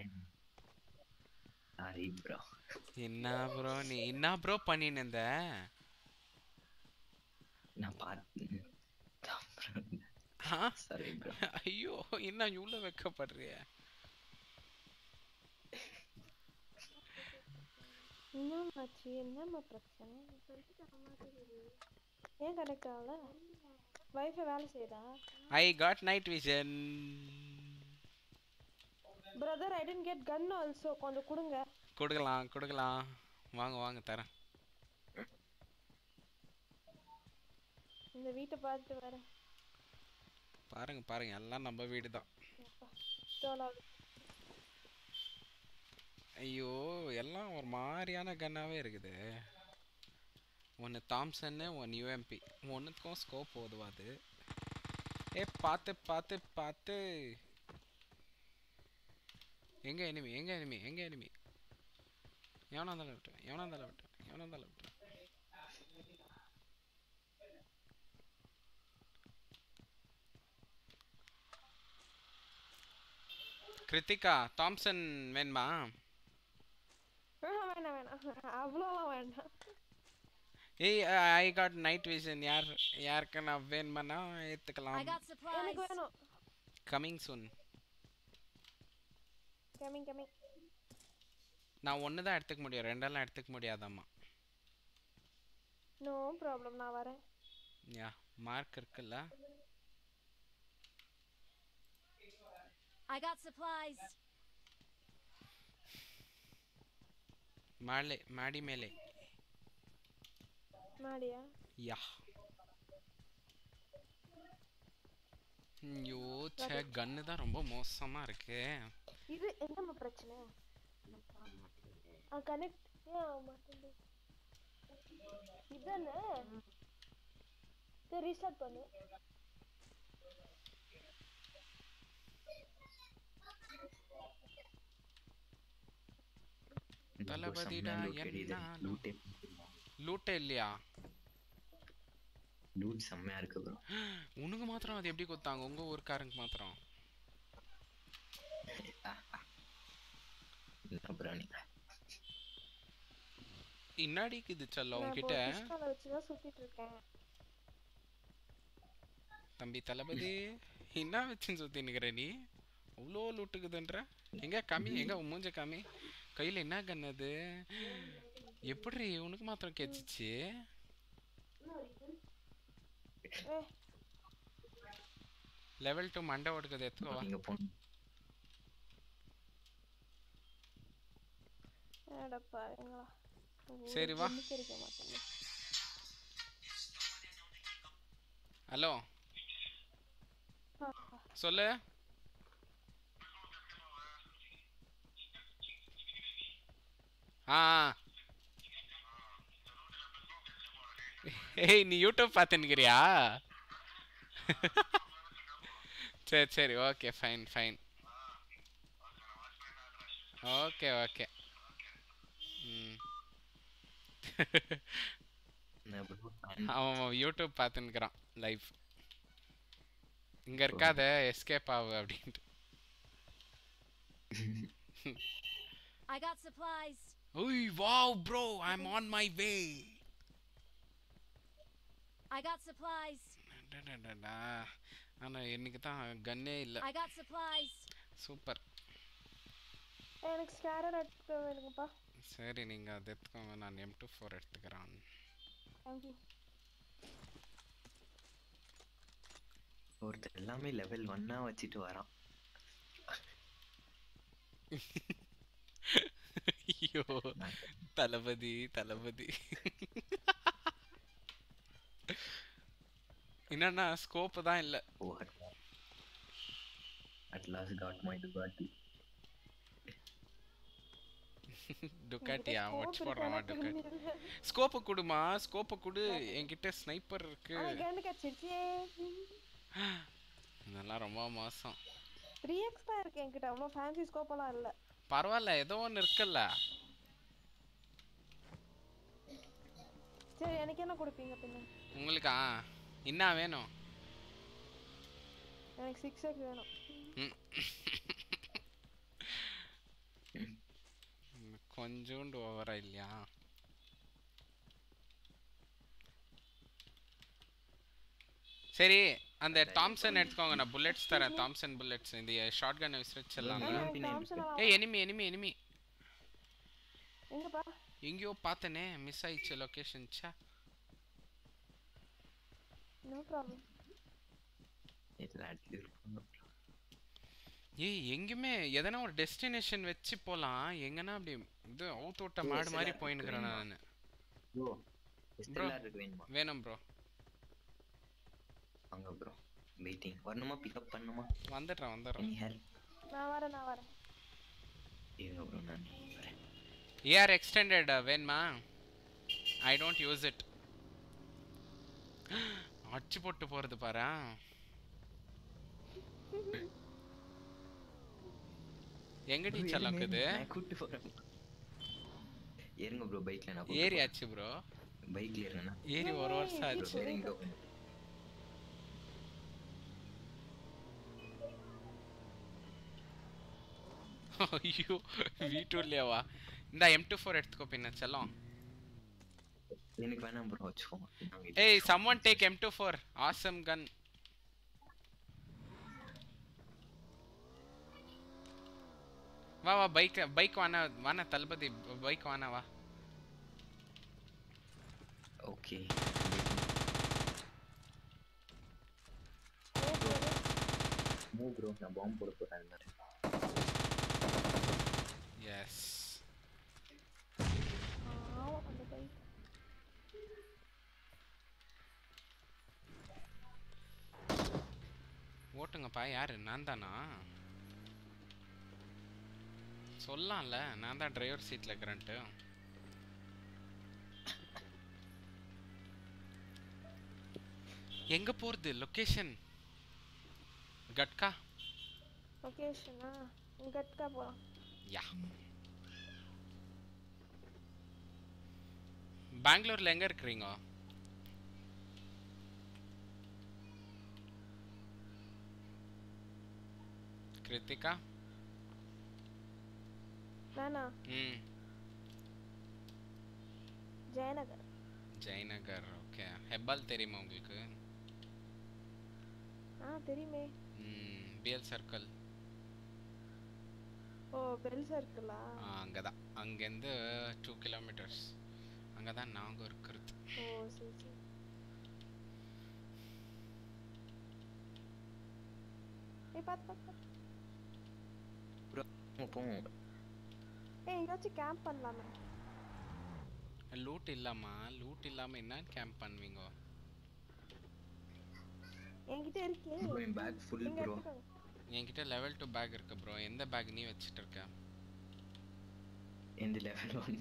G: சாரி ப்ரோ
A: என்ன ப்ரோ நீ என்ன ப்ரோ பண்ணின்னு இருந்த
G: நான் பார்த்து
A: ஆ
G: சாரி ப்ரோ
A: ஐயோ என்ன இவ்வளோ வெக்கப்படுறிய
H: என்னமாச்சு என்னம்மா பிரச்சனை ஏன் கனெக்ட் ஆகல வைஃபை வேலை செய்யுதா
A: I got night vision
H: brother I didn't get gun also கொஞ்சம் கொடுங்க
A: கொடுக்கலாம் கொடுக்கலாம் வாங்க வாங்க தரேன்
H: இந்த வீட்டை பார்த்துட்டு வரேன்
A: பாருங்க பாருங்க எல்லாம் நம்ம வீடு தான்
H: ஸ்டோலாக
A: ஐயோ எல்லாம் ஒரு மாதிரியான கன்னாவே இருக்குது ஒன்று தாம்சன்னு ஒன்று யூஎம்பி ஒன்றுத்துக்கும் ஸ்கோப் உதவாது ஏ பார்த்து பார்த்து பார்த்து எங்க எனிமி எங்க எனிமி எங்க எனிமி எவனா இருந்தாலும் விட்டு எவனா இருந்தாலும் விட்டு எவனா இருந்தாலும் விட்டு கிருத்திகா தாம்சன் வேணுமா
H: வேணாம் வேணாம் அவ்வளோலாம் வேண்டாம்
A: ஏய் ஐ காட் நைட் விஷன் யார் யாருக்கு நான் வேணுமானா
D: I
A: ஏற்றுக்கலாம்
D: got supplies.
H: எனக்கு வேணும்
A: கமிங் சூன்
H: கமிங் கமிங்
A: நான் ஒன்று தான் எடுத்துக்க முடியும் ரெண்டெல்லாம் எடுத்துக்க முடியாதாம்மா
H: நோ ப்ராப்ளம் நான் வரேன்
A: யா மார்க் இருக்குல்ல
D: I got supplies.
A: மேலே மாடி மேலே
H: மாடியா
A: யா ஐயோ ச்சே கன்னு தான் ரொம்ப மோசமா இருக்கு
H: இது என்னம்மா பிரச்சனை ஆ கனெக்ட் ஏன் ஆக மாட்டேங்குது இதானே சரி ரீஸ்டார்ட் பண்ணு
A: தளபதிடா என்னாலும்
G: லூட்டே
A: லூட்டே இல்லையா
G: லூட் செம்மையா இருக்கு ப்ரோ
A: உனக்கு மாத்திரம் அது எப்படி கொடுத்தாங்க உங்க ஊர்க்காரங்க மாத்திரம்
G: என்ன ப்ரோ நீங்க
A: இன்னாடிக்கு இது சொல்ல
H: நான் இப்போ
A: உங்ககிட்ட
H: பிஸ்டால வச்சு தான் சுத்திட்டு இருக்கேன்
A: தம்பி தளபதி என்ன வச்சுன்னு சுத்தி நிக்கிற நீ அவ்வளோ லூட்டுக்குதுன்ற எங்க காமி எங்க உன் மூஞ்ச காமி கையில என்ன கன் அது எப்படி உனக்கு மாத்திரம் கேச்சிச்சு
H: ஏ
A: லெவல் டூ மண்டை ஓடுக்குது எத்துக்கோ
G: நீங்க போங்க
H: ஏடா பாருங்களா
A: சரி, வா.
H: இருக்க மாட்டேங்க
A: ஹலோ
H: ஆ,
A: சொல்லு ஆ ஆ. ஏய் நீ யூடியூப் பார்த்துன்னுக்கிறியா சரி சரி okay fine fine okay okay ம்
G: என்ன ப்ரோ
A: அவன் அவன் யூடியூப் பார்த்துன்னுக்குறான் லைவ் இங்க இருக்காத எஸ்கேப் ஆகு அப்படின்ட்டு
D: I got supplies.
A: ஓய் வாவ் bro I am on my way
D: I got supplies.
A: ஆனா இன்னைக்கு தான் கன்னே இல்ல
D: I got supplies.
A: சூப்பர்
H: எனக்கு ஸ்கேரர் எடுத்து வேணுங்கப்பா
A: சரி நீங்க அதை எடுத்துக்கோங்க நான் எம் டூ ஃபோர் எடுத்துக்கிறேன்
H: தேங்க்யூ
G: ஒருத்தர் எல்லாமே லெவல் ஒன்னா வச்சுட்டு வரான்
A: ஐயோ தளபதி தளபதி என்னன்னா ஸ்கோப் தான் இல்ல
G: ஓ at last got my Ducati
A: டுக்காட்டியா வாட்ச் போடுறமா டுக்காட்டி ஸ்கோப்பை கொடுமா ஸ்கோப்பை கொடு என்கிட்ட ஸ்னைப்பர் இருக்கு
H: எனக்கு என்ன கிடச்சிருச்சே
A: இதெல்லாம் ரொம்ப மோசம்
H: த்ரீ எக்ஸ் தான் இருக்கு என்கிட்ட அவ்வளோ ஃபேன்சி ஸ்கோப்பெல்லாம் இல்லை
A: பரவாயில்ல ஏதோ ஒன்று இருக்குல்ல
H: சரி எனக்கு என்ன கொடுப்பீங்க பின்ன
A: உங்களுக்கா என்ன வேணும்
H: எனக்கு சிக்ஸ் எக்ஸ் வேணும்
A: ம். கொஞ்சோண்டு ஓவரா இல்லையா சரி அந்த டாம்சன் எடுத்துக்கோங்க நான் புல்லட்ஸ் தரேன் தாம்சன் புல்லட்ஸ் இந்த ஷார்ட் கன் விசிறிச்சிடலாம்
H: எனக்கு தாம்சன் எல்லாம்
A: ஏய் எனிமி எனிமி எனிமி
H: எங்கப்பா
A: எங்கேயோ பார்த்தனே மிஸ் ஆயிடுச்சு லொகேஷன் ச்சே
H: நோ ப்ராப்ளம்
G: எல்லாத்துலயும் இருப்பாங்க bro.
A: ஏய் எங்கேயுமே எதனா ஒரு டெஸ்டினேஷன் வச்சு போலாம் எங்கன்னா அப்படி இது அவுத்து விட்ட மாடு மாதிரி
G: SLR
A: போயின்னுக்கிறேன்
G: வேணுமா?
A: நான்
G: bro SLR இருக்கு வேணுமா
A: வேணும் ப்ரோ
G: வாங்க ப்ரோ வெயிட்டிங் வரணுமா பிக்கப் பண்ணுமா
A: வந்துடுறேன் வந்துடுறேன்
G: எனி ஹெல்ப்
H: நான் வரேன் நான் வரேன்
G: இருங்க ப்ரோ நான் வரேன்
A: ஏஆர் எக்ஸ்டெண்டட் வேணுமா ஐ டோன்ட் யூஸ் இட் அச்சு போட்டு போறது பாரா எங்க
G: Bro,
A: டீச்சர்
G: இருங்க,
A: இருக்குது
G: நான் கூட்டு போறேன் ஏறுங்க ப்ரோ பைக்ல நான்
A: ஏறி ஆச்சு ப்ரோ
G: பைக்ல ஏறுங்க
A: ஏறி ஒரு வருஷம் ஆச்சு
G: ப்ரோ இறங்கி go.
A: ஐயோ வீட்டூர்லயாவா இந்த எம் டூ ஃபோர் எடுத்துக்கோ பின்ன செல்லம்
G: எனக்கு வேணாம் ப்ரோ வச்சுக்கோங்க நாங்க இது
A: ஏய் someone take M24 awesome gun வா வா பைக் பைக் வானா வானா தளபதி பைக் வானா வா
G: ஓகே மூவ் ப்ரோ நான் பாம்பு போட போறேன் அது மாதிரி
A: எஸ்
H: ஆமாம் அந்த பைக்
A: ஓட்டுங்கப்பா யாரு நான் தானா சொல்லலாம்ல நான் தான் டிரைவர் சீட்ல இருக்கிறேன்ட்டு எங்க போறது லொகேஷன் கட்கா
H: லொக்கேஷனா கட்கா போகலாம்
A: யா பெங்களூர்ல எங்க இருக்கிறீங்க கிருத்திகா
H: வேணா
A: ம்
H: ஜெயநகர்
A: ஜெயநகர் ஓகே ஹெப்பால் தெரியுமா உங்களுக்கு
H: ஆ தெரியுமே
A: ம் பிஎல் சர்க்கிள்
H: ஓ பெல் சர்க்கிளா
A: அங்கே தான் அங்கேருந்து டூ கிலோமீட்டர்ஸ் அங்கே தான் நாங்கள் இருக்கிறது
H: ஓ சரி சரி ஏய் பாத்து பாத்து பாத்து
G: போவோம்
H: ஏய் எங்கேயாச்சும் கேம்ப் பண்ணலாமே
A: லூட் இல்லாமா லூட் இல்லாமல் என்ன கேம்ப் பண்ணுவீங்க
H: என்கிட்ட இருக்கே
G: ப்ரோ என் பேக் ஃபுல்
H: நீங்க
G: ப்ரோ
H: எடுத்துக்கோங்க
A: என்கிட்ட லெவல் டூ பேக் இருக்கு ப்ரோ எந்த பேக் நீ வச்சுட்டு இருக்க
G: எந்த லெவல் ஒன்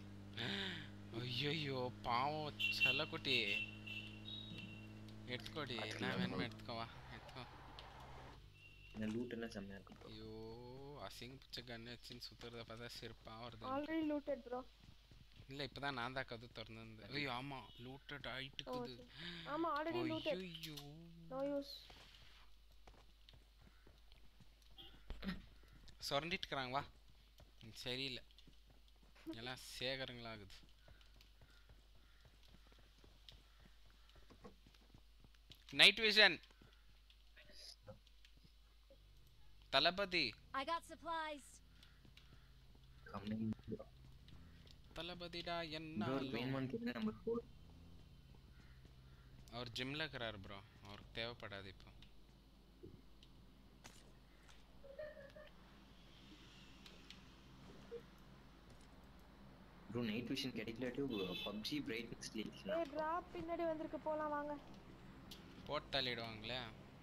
A: ஐயோ பாவம் செல்லக்குட்டி எடுத்துக்கோடி என்ன வேணுமோ எடுத்துக்கோவா எடுத்துக்கோ
G: இந்த லூட் எல்லாம் செம்மையா இருக்கு ப்ரோ
A: ஐயோ அசிங்க பிச்சை கண்ணு வச்சுன்னு சுத்துறத பார்த்தா சிரிப்பா வருது
H: ஆல்ரெடி லூட்டட் ப்ரோ
A: இல்ல இப்பதான் நான் தான் கது திறந்து ஐயோ ஆமா லூட்டட்
H: ஓ
A: ஆயிட்டுக்குது
H: சரி. ஆமா ஆல்ரெடி லூட்டட்
A: ஐயோ
H: நோ யூஸ்
A: சுரண்டிட்டுக்கிறாங்க வா ம், சரியில்லை எல்லாம் சேகரங்களாகுது night vision Thalapathy
D: I got supplies.
G: Coming
A: தளபதிடா
G: ப்ரோ
A: என்ன
G: ட்ரெயின் ஒன் கேட்க நம்பர் ஃபோர்
A: அவர் ஜிம்ல இருக்கிறாரு ப்ரோ அவருக்கு தேவைப்படாது இப்போ
G: ப்ரோ நைட் விஷன் கிடைக்கலாட்டி பப்ஜி பிரைட்னஸ்ல
H: ஏய் டிராப் பின்னாடி வந்திருக்கு போலாம் வாங்க
A: போட்டு தள்ளிடுவாங்களே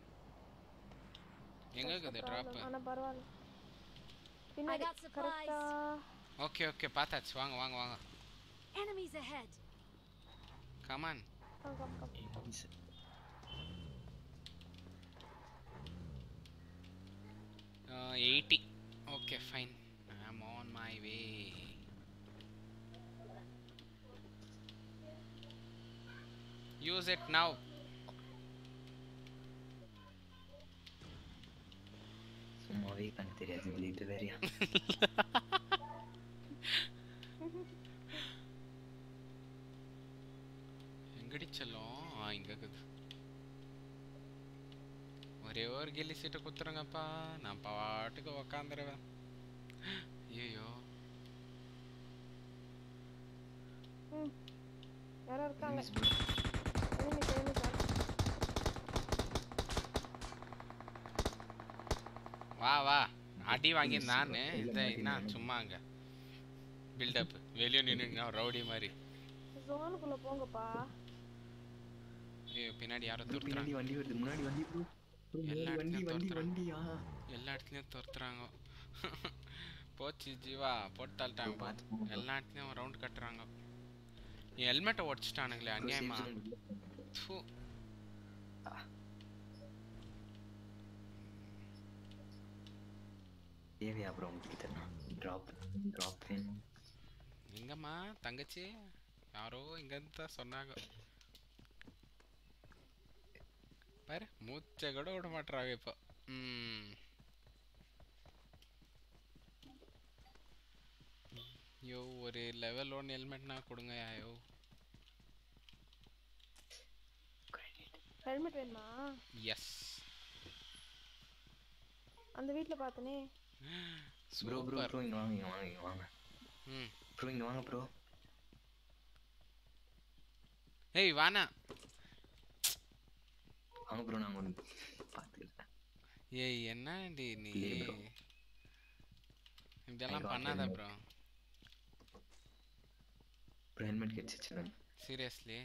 A: எங்க இருக்குது ட்ராப்
H: ஆனா பரவாயில்ல
D: I
H: பின்னாடி
D: got supplies.
H: கரெக்டா
A: ஓகே ஓகே பார்த்தாச்சு வாங்க வாங்க வாங்க
D: Enemies ahead.
A: Come on
H: come come come
A: eighty okay fine I am on my way use it now
G: சும்மாவே கணக்கு தெரியாது சொல்லிட்டு வேறையா
A: எங்கடி செல்லும் ஆ இங்க இருக்குது ஒரே ஒரு கில்லி சீட்டை குத்துருங்கப்பா நான் பாட்டுக்கு உக்காந்துருவேன் ஐயோ
H: ம் யாரோ இருக்காங்க எனிமி எனிமி
A: வா வா அடி வாங்கி நான் இந்த என்ன சும்மா அங்க பில்டப் வெளியே நின்று ரவுடி மாதிரி
H: ஜோனுக்குள்ள போங்கப்பா
A: ஐயோ பின்னாடி யாரோ
G: பின்னாடி
A: துரத்துறாங்க
G: வண்டி வருது முன்னாடி வண்டி ப்ரோ
A: எல்லா
G: வண்டி
A: இடத்துலயும்
G: வண்டி
A: துரத்துறாங்க.
G: வண்டியா
A: எல்லா இடத்துலயும் துரத்துறாங்க போச்சு ஜீவா போட்டு தள்ளிட்டாங்க போ.
G: பார்த்து போங்க bro.
A: எல்லா இடத்துலயும் ரவுண்ட் கட்டுறாங்க என் ஹெல்மெட்டை உடச்சிட்டானுங்களே அநியாயமா து
G: தேவையா ப்ரோ உங்களுக்கு இதெல்லாம் ட்ராப் ட்ராப் வேணும்
A: எங்கம்மா தங்கச்சி யாரோ இங்கேருந்து தான் சொன்னாங்க பாரு மூச்சை கூட விட மாட்றாங்க இப்போ ம் யோ ஒரு லெவல் ஒன் ஹெல்மெட்னா கொடுங்க ஐயோ
H: ஹெல்மெட் வேணுமா
A: எஸ்
H: அந்த வீட்ல பார்த்தனே
G: ப்ரோ ப்ரோ
A: சூப்பர்
G: ப்ரோ இங்க வாங்க இங்க வாங்க இங்க வாங்க
A: ம்
G: ப்ரோ இங்க வாங்க ப்ரோ
A: ஏய் வானா
G: வாங்க ப்ரோ நான் ஒன்று பார்த்துக்கிறேன்
A: ஏய் என்னடி நீ
G: இல்லையே bro.
A: இதெல்லாம்
G: got
A: பண்ணாத
G: helmet.
A: ப்ரோ
G: ப்ரோ ஹெல்மெட் கிடச்சிச்சு
A: seriously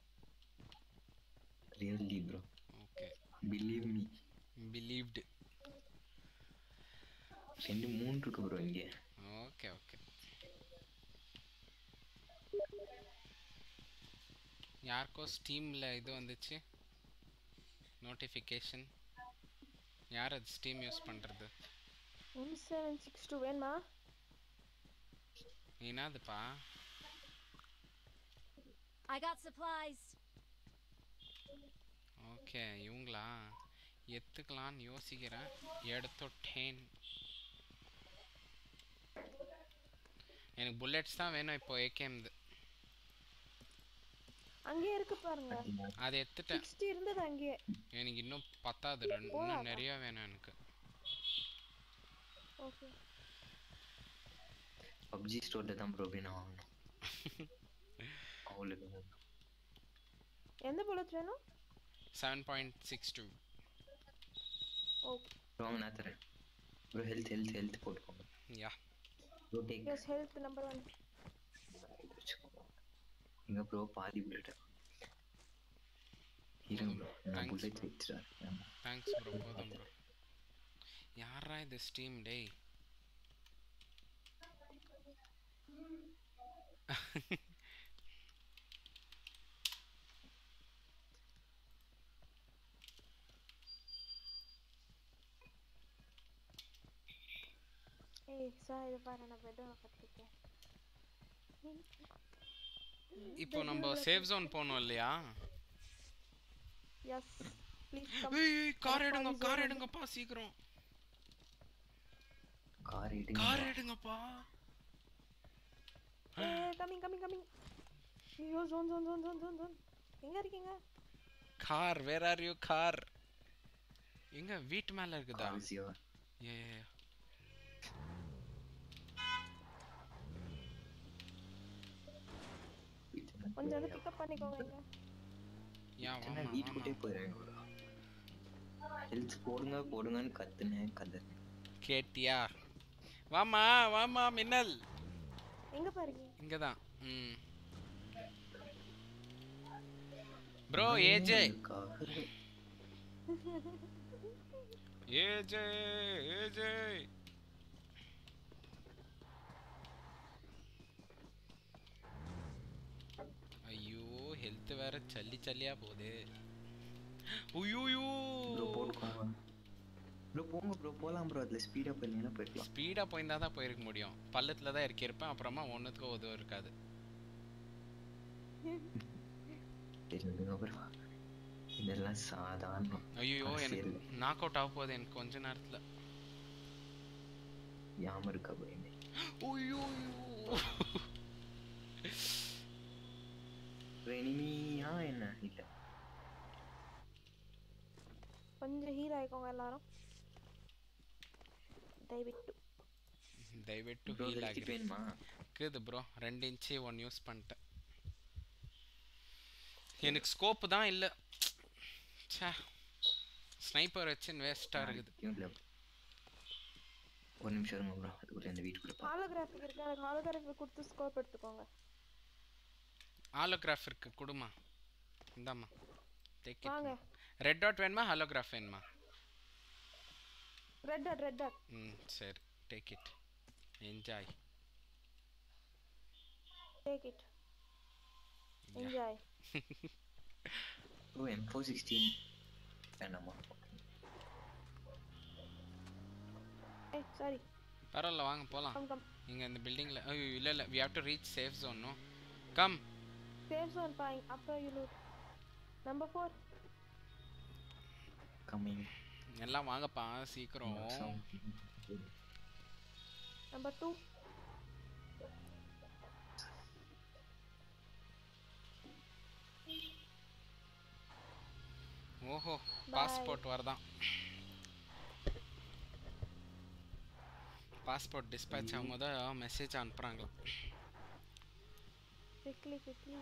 G: really bro
A: okay
G: believe me
A: believed
G: ரெண்டு மூணு இருக்கு ப்ரோ இங்கே
A: ஓகே ஓகே யாருக்கோ ஸ்டீமில் இது வந்துச்சு நோட்டிஃபிகேஷன் யார் அது ஸ்டீம் யூஸ் பண்ணுறது
H: எம் செவன் சிக்ஸ் டூ வேணுமா
A: என்னதுப்பா
D: I got supplies.
A: ஓகே இவங்களா எடுத்துக்கலான்னு யோசிக்கிறேன் எடுத்துட்டேன் எனக்கு புல்லட்ஸ் தான் வேணும் இப்போ ஏகேம்து
H: அங்கேயே இருக்கு பாருங்க
A: அதை எடுத்துட்டேன்
H: சிக்ஸ்டி இருந்தது அங்கேயே
A: எனக்கு இன்னும் பத்தாது ரெண்டு இன்னும் நிறைய வேணும் எனக்கு
H: ஓகே
G: பப்ஜி ஸ்டோர்ல தான் ப்ரோ அப்படின்னு வாங்கணும் அவ்வளோ
H: எந்த புல்லட் வேணும்
A: seven point six two
H: okay
G: வாங்க நான் தரேன் ப்ரோ ஹெல்த் ஹெல்த் ஹெல்த் போட்டுக்கோங்க
A: yeah
G: bro take
H: yes health number one
G: எங்க ப்ரோ பாதி புல்லட் இருங்க ப்ரோ நான்
A: Thanks.
G: புல்லட் வச்சுறேன்
A: தேங்க்ஸ் ப்ரோ போதும் ப்ரோ யாரா இது ஸ்டீம் டேய்
H: ஏய் சார் இதை பாரு நான் பெட்ரூம் கற்றுக்கேன்
A: இப்போ நம்ம சேஃப் ஜோன் போனோம் இல்லையா
H: எஸ் ப்ளீஸ் கம்
A: ஏய் கார் எடுங்க கார் எடுங்கப்பா சீக்கிரம்
G: கார் எடுங்க
A: கார் எடுங்கப்பா
H: ஏ கமிங் கமிங் கமிங் ஐயோ zone zone zone zone zone zone எங்க இருக்கீங்க
A: car where are you car எங்க வீட்டு மேல இருக்குதா
G: கார் இஸ் யுவர்
A: ஏ
H: கொஞ்சம் வந்து பிக்கப் பண்ணிக்கோங்க இங்க
A: யா
G: சின்ன
A: வாமா
G: வீட்டுக்குள்ளே
A: வாமா
G: போயிடுறேன் ஹெல்த் போடுங்க போடுங்கன்னு கத்துனேன் கதறேன்
A: கேட்டியா வாமா வாமா மின்னல்
H: எங்க பாருங்க
A: இங்கதான் ம் bro AJ
G: car
A: AJ AJ ஐயோ ஹெல்த் வேற சல்லி சல்லியா போகுது உய்யூயூ
G: ப்ரோ போட்டுக்கோங்க ப்ரோ போங்க ப்ரோ போலாம் ப்ரோ அதில் ஸ்பீடாக போயிருந்தீங்கன்னா போயிருக்கலாம்
A: ஸ்பீடா போயிருந்தா தான் போயிருக்க முடியும் பள்ளத்துல தான் இறக்கியிருப்பேன் அப்புறமா ஒன்றுத்துக்கும் உதவும் இருக்காது
G: தெரியுதுங்க ப்ரோ இதெல்லாம் சாதாரணம்
A: ஐயோ எனக்கு
G: அரசியல்.
A: நாக் அவுட் ஆக போகுது எனக்கு கொஞ்ச நேரத்துல
G: யாம இருக்கா பயமே
A: ஐயோ
G: இனிமையா என்ன இல்லை
H: கொஞ்சம் ஹீல் ஆயிக்கோங்க எல்லாரும் ದಯವಿಟ್ಟು
A: ದಯವಿಟ್ಟು
G: ப்ரோ
A: ஹீல்
G: ஹெல்த்
A: ಆಗಿರಿ
G: வேணுமா
A: இருக்குது ப்ரோ ரெண்டு இன்ச்சு ஒன் யூஸ் பண்ணிட்டேன் எனக்கு ஸ்கோப்பு தான் இல்லை ச்சே ஸ்னைப்பர் வச்சுன்னு வேஸ்ட்டாக இருக்குது
G: நாளைக்கும் இல்ல. ஒரு நிமிஷம் இருங்க ப்ரோ அதுக்குள்ள இந்த வீட்டுக்குள்ள பா
H: ஹாலோகிராஃபிக் இருக்கு எனக்கு ஹாலோகிராஃபிக் கொடுத்து ஸ்கோப் எடுத்துக்கோங்க
A: ஹாலோகிராஃப் இருக்கு கொடுமா இந்தாம்மா டேக்
H: வாங்க
A: இட் ரெட் டாட் வேணுமா ஹாலோகிராஃப் வேணுமா
H: ரெட் டாட் ரெட் டாட்
A: ம் சரி take it enjoy
H: take it enjoy
G: bro M four sixteen வேணாமா
H: ஏய் சாரி
A: பரவாயில்ல வாங்க போகலாம்
H: கம் கம்
A: இங்கே இந்த பில்டிங்கில் ஐயோ இல்லை இல்லை we have to reach safe zone no come
H: safe zone பாயிங் அப்புறம் you loot number four
G: coming
A: எல்லாம் வாங்கப்பா சீக்கிரம்
H: நம்பர் டூ
A: ஓஹோ பாஸ்போர்ட் வரதான் பாஸ்போர்ட் டிஸ்பேச் ஆகும்போது மெசேஜ் அனுப்புகிறாங்களாம்
H: குவிக்லி குவிக்லி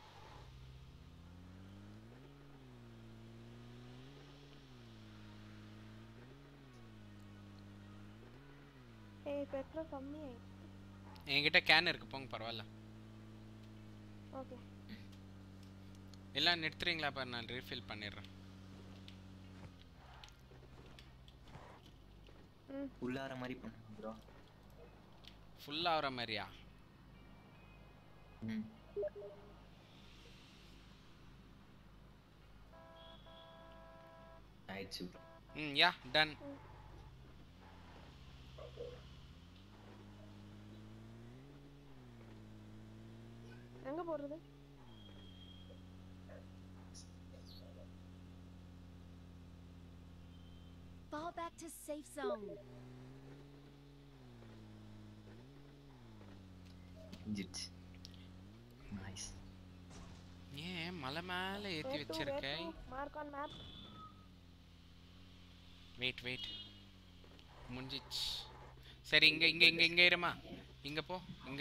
H: ஏய் பெட்ரோல் கம்மி ஆயிடுச்சு
A: என்கிட்ட கேன் இருக்கு போங்க பரவாயில்ல
H: ஓகே
A: எல்லாம் நிறுத்துறீங்களா பாரு நான் ரீஃபில் பண்ணிடுறேன்
H: ம்
G: உள்ளார மாதிரி பண்ணுங்க ப்ரோ
A: ஃபுல் ஆகிற மாதிரியா
G: ம் ஆயிடுச்சு ப்ரோ
A: ம் யா டன்
H: எங்க போறது
D: Fall back to safe zone.
G: முடிஞ்சிடுச்சு நைஸ்
A: ஏன் மலை மேலே ஏற்றி
H: Where to, where
A: வச்சிருக்க
H: to? Mark on map.
A: Wait wait முடிஞ்சிச்சு சரி இங்க இங்க இங்க இங்க இருமா இங்க போ இங்க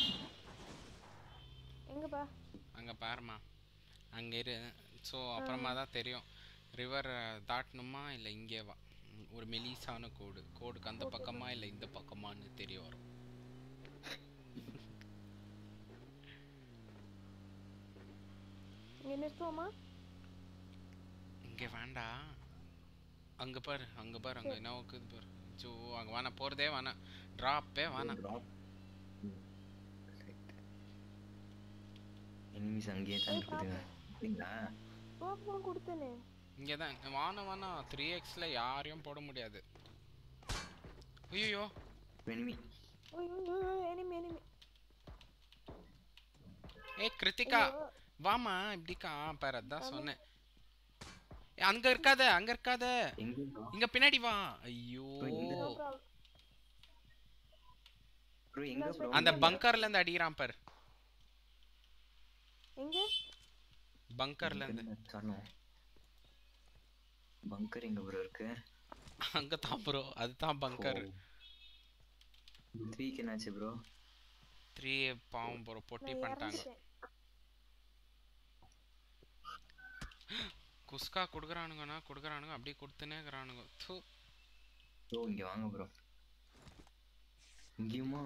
H: எங்கப்பா
A: அங்க பாருமா அங்க இரு ஸோ அப்புறமா தான் தெரியும் ரிவர் தாட்டணுமா இல்லை இங்கே வா ம், ஒரு மெலிசான கோடு கோடுக்கு அந்த பக்கமா இல்லை இந்த பக்கமான்னு தெரிய வரும்
H: இங்க நிறுத்துவோமா
A: இங்க வேண்டாம் அங்க பாரு அங்க பாரு அங்க என்ன இருக்குது பாரு ஜோ அங்க வேணாம் போறதே வேணாம் ட்ராப்பே வேணாம்
G: எனிமிஸ் அங்கேயே தான் இருக்குதுங்க அப்படிங்களா
H: ரோப் கொடுத்தேனே
A: இங்கே தான் வானம் வேணாம் த்ரீ எக்ஸில் யாரையும் போட முடியாது ஐயோ
G: எனிமி
H: எனிமி எனிமி
A: ஏய் கிருத்திகா வாமா இப்படிக்கா பாரு அதான் சொன்னேன் ஏய், அங்க இருக்காத அங்க இருக்காத
G: எங்க
A: இங்க பின்னாடி வா ஐயோ
G: ப்ரோ எங்க ப்ரோ
A: அந்த பங்கர்ல இருந்து அடிக்கிறான் பாரு
H: எங்க
A: பங்கர்ல இருந்து
G: சொன்னோம் பங்கர் எங்க ப்ரோ இருக்கு
A: அங்க தான் ப்ரோ அதுதான் பங்கர்
G: த்ரீக்கு என்னாச்சு ப்ரோ
A: த்ரீ பாவம் ப்ரோ பொட்டி
H: நான்
A: பண்ணிட்டாங்க
H: இறந்துட்டேன்
A: குஸ்கா கொடுக்குறானுங்கண்ணா கொடுக்குறானுங்க அப்படியே கொடுத்துனே இருக்கிறானுங்க தூ
G: ப்ரோ இங்க வாங்க ப்ரோ இங்கேயுமா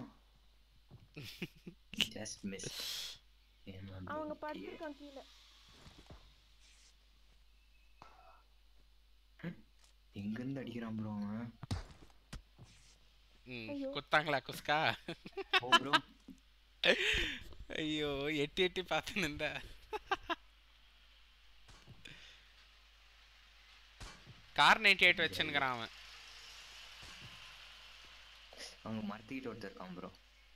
G: ஜஸ்ட் மிஸ்
H: அவங்க படுத்துருக்கான் கீழே
G: எங்க இருந்து அடிக்கிறான் ப்ரோ அவன்
A: ம்
H: ஐயோ.
A: குத்தாங்களா குஸ்கா
G: ஓ ப்ரோ
A: ஐயோ எட்டி எட்டி பார்த்து நின்ற கார் நைன்டி எயிட் வச்சுன்னுக்கிறான் அவன்
G: அவங்க மரத்துக்கிட்ட ஒருத்தர் இருக்கான் ப்ரோ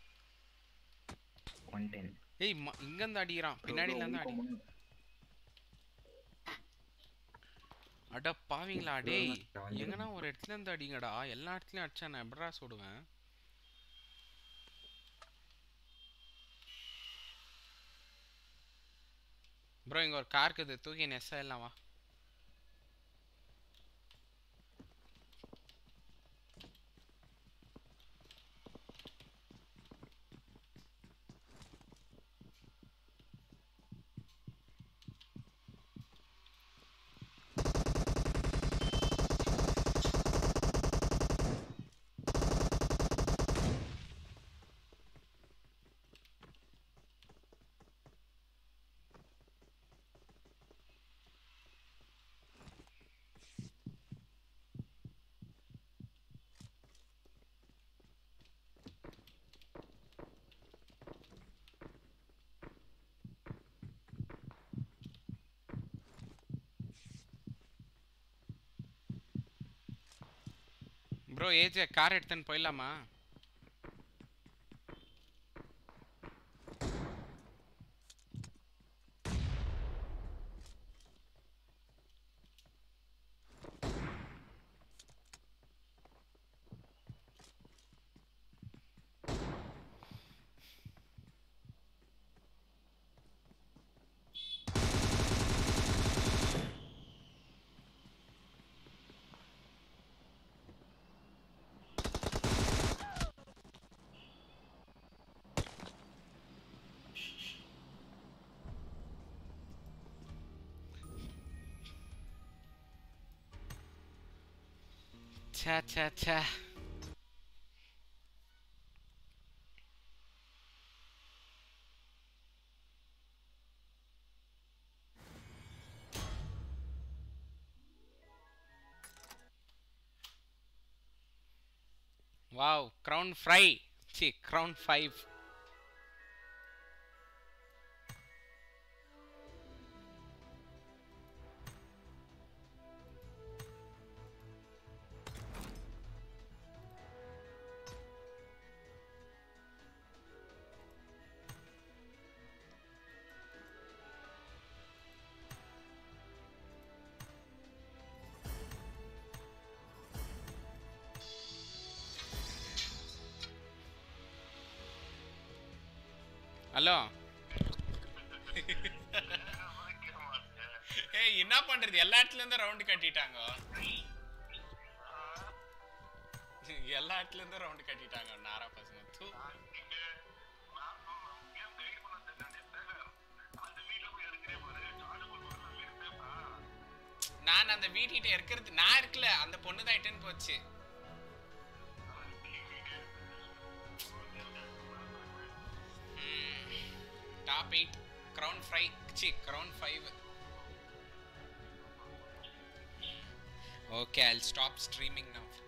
G: ஒன் டென்
A: ஏய் ம- இங்கிருந்து அடிக்கிறான் பின்னாடில இருந்து அடி அட பாவீங்களா டேய் எங்கன்னா ஒரு இடத்துல இருந்து அடிங்கடா எல்லா இடத்துலயும் அடிச்சா நான் எப்படா சுடுவேன் ப்ரோ இங்க ஒரு கார் இருக்குது தூக்கி நெஸ்ஸா எல்லாம் வா ப்ரோ ஏஜே கார் எடுத்துன்னு போயிடலாமா ச்சே ச்சே ச்சே வாவ் crown ஃப்ரை சி crown ஃபைவ் ஹலோ ஏய் என்ன பண்றது எல்லா இடத்துல இருந்து ரவுண்ட் கட்டிட்டாங்க எல்லா இடத்துல இருந்து ரவுண்ட் கட்டிட்டாங்க நாரா பசங்க தூ நான் அந்த வீட்டுக்கிட்ட இருக்கிறது நான் இருக்கல அந்த பொண்ணு தான் இட்டுன்னு போச்சு டாப் எயிட் க்ரௌன் ஃபை சி crown five okay I stop streaming now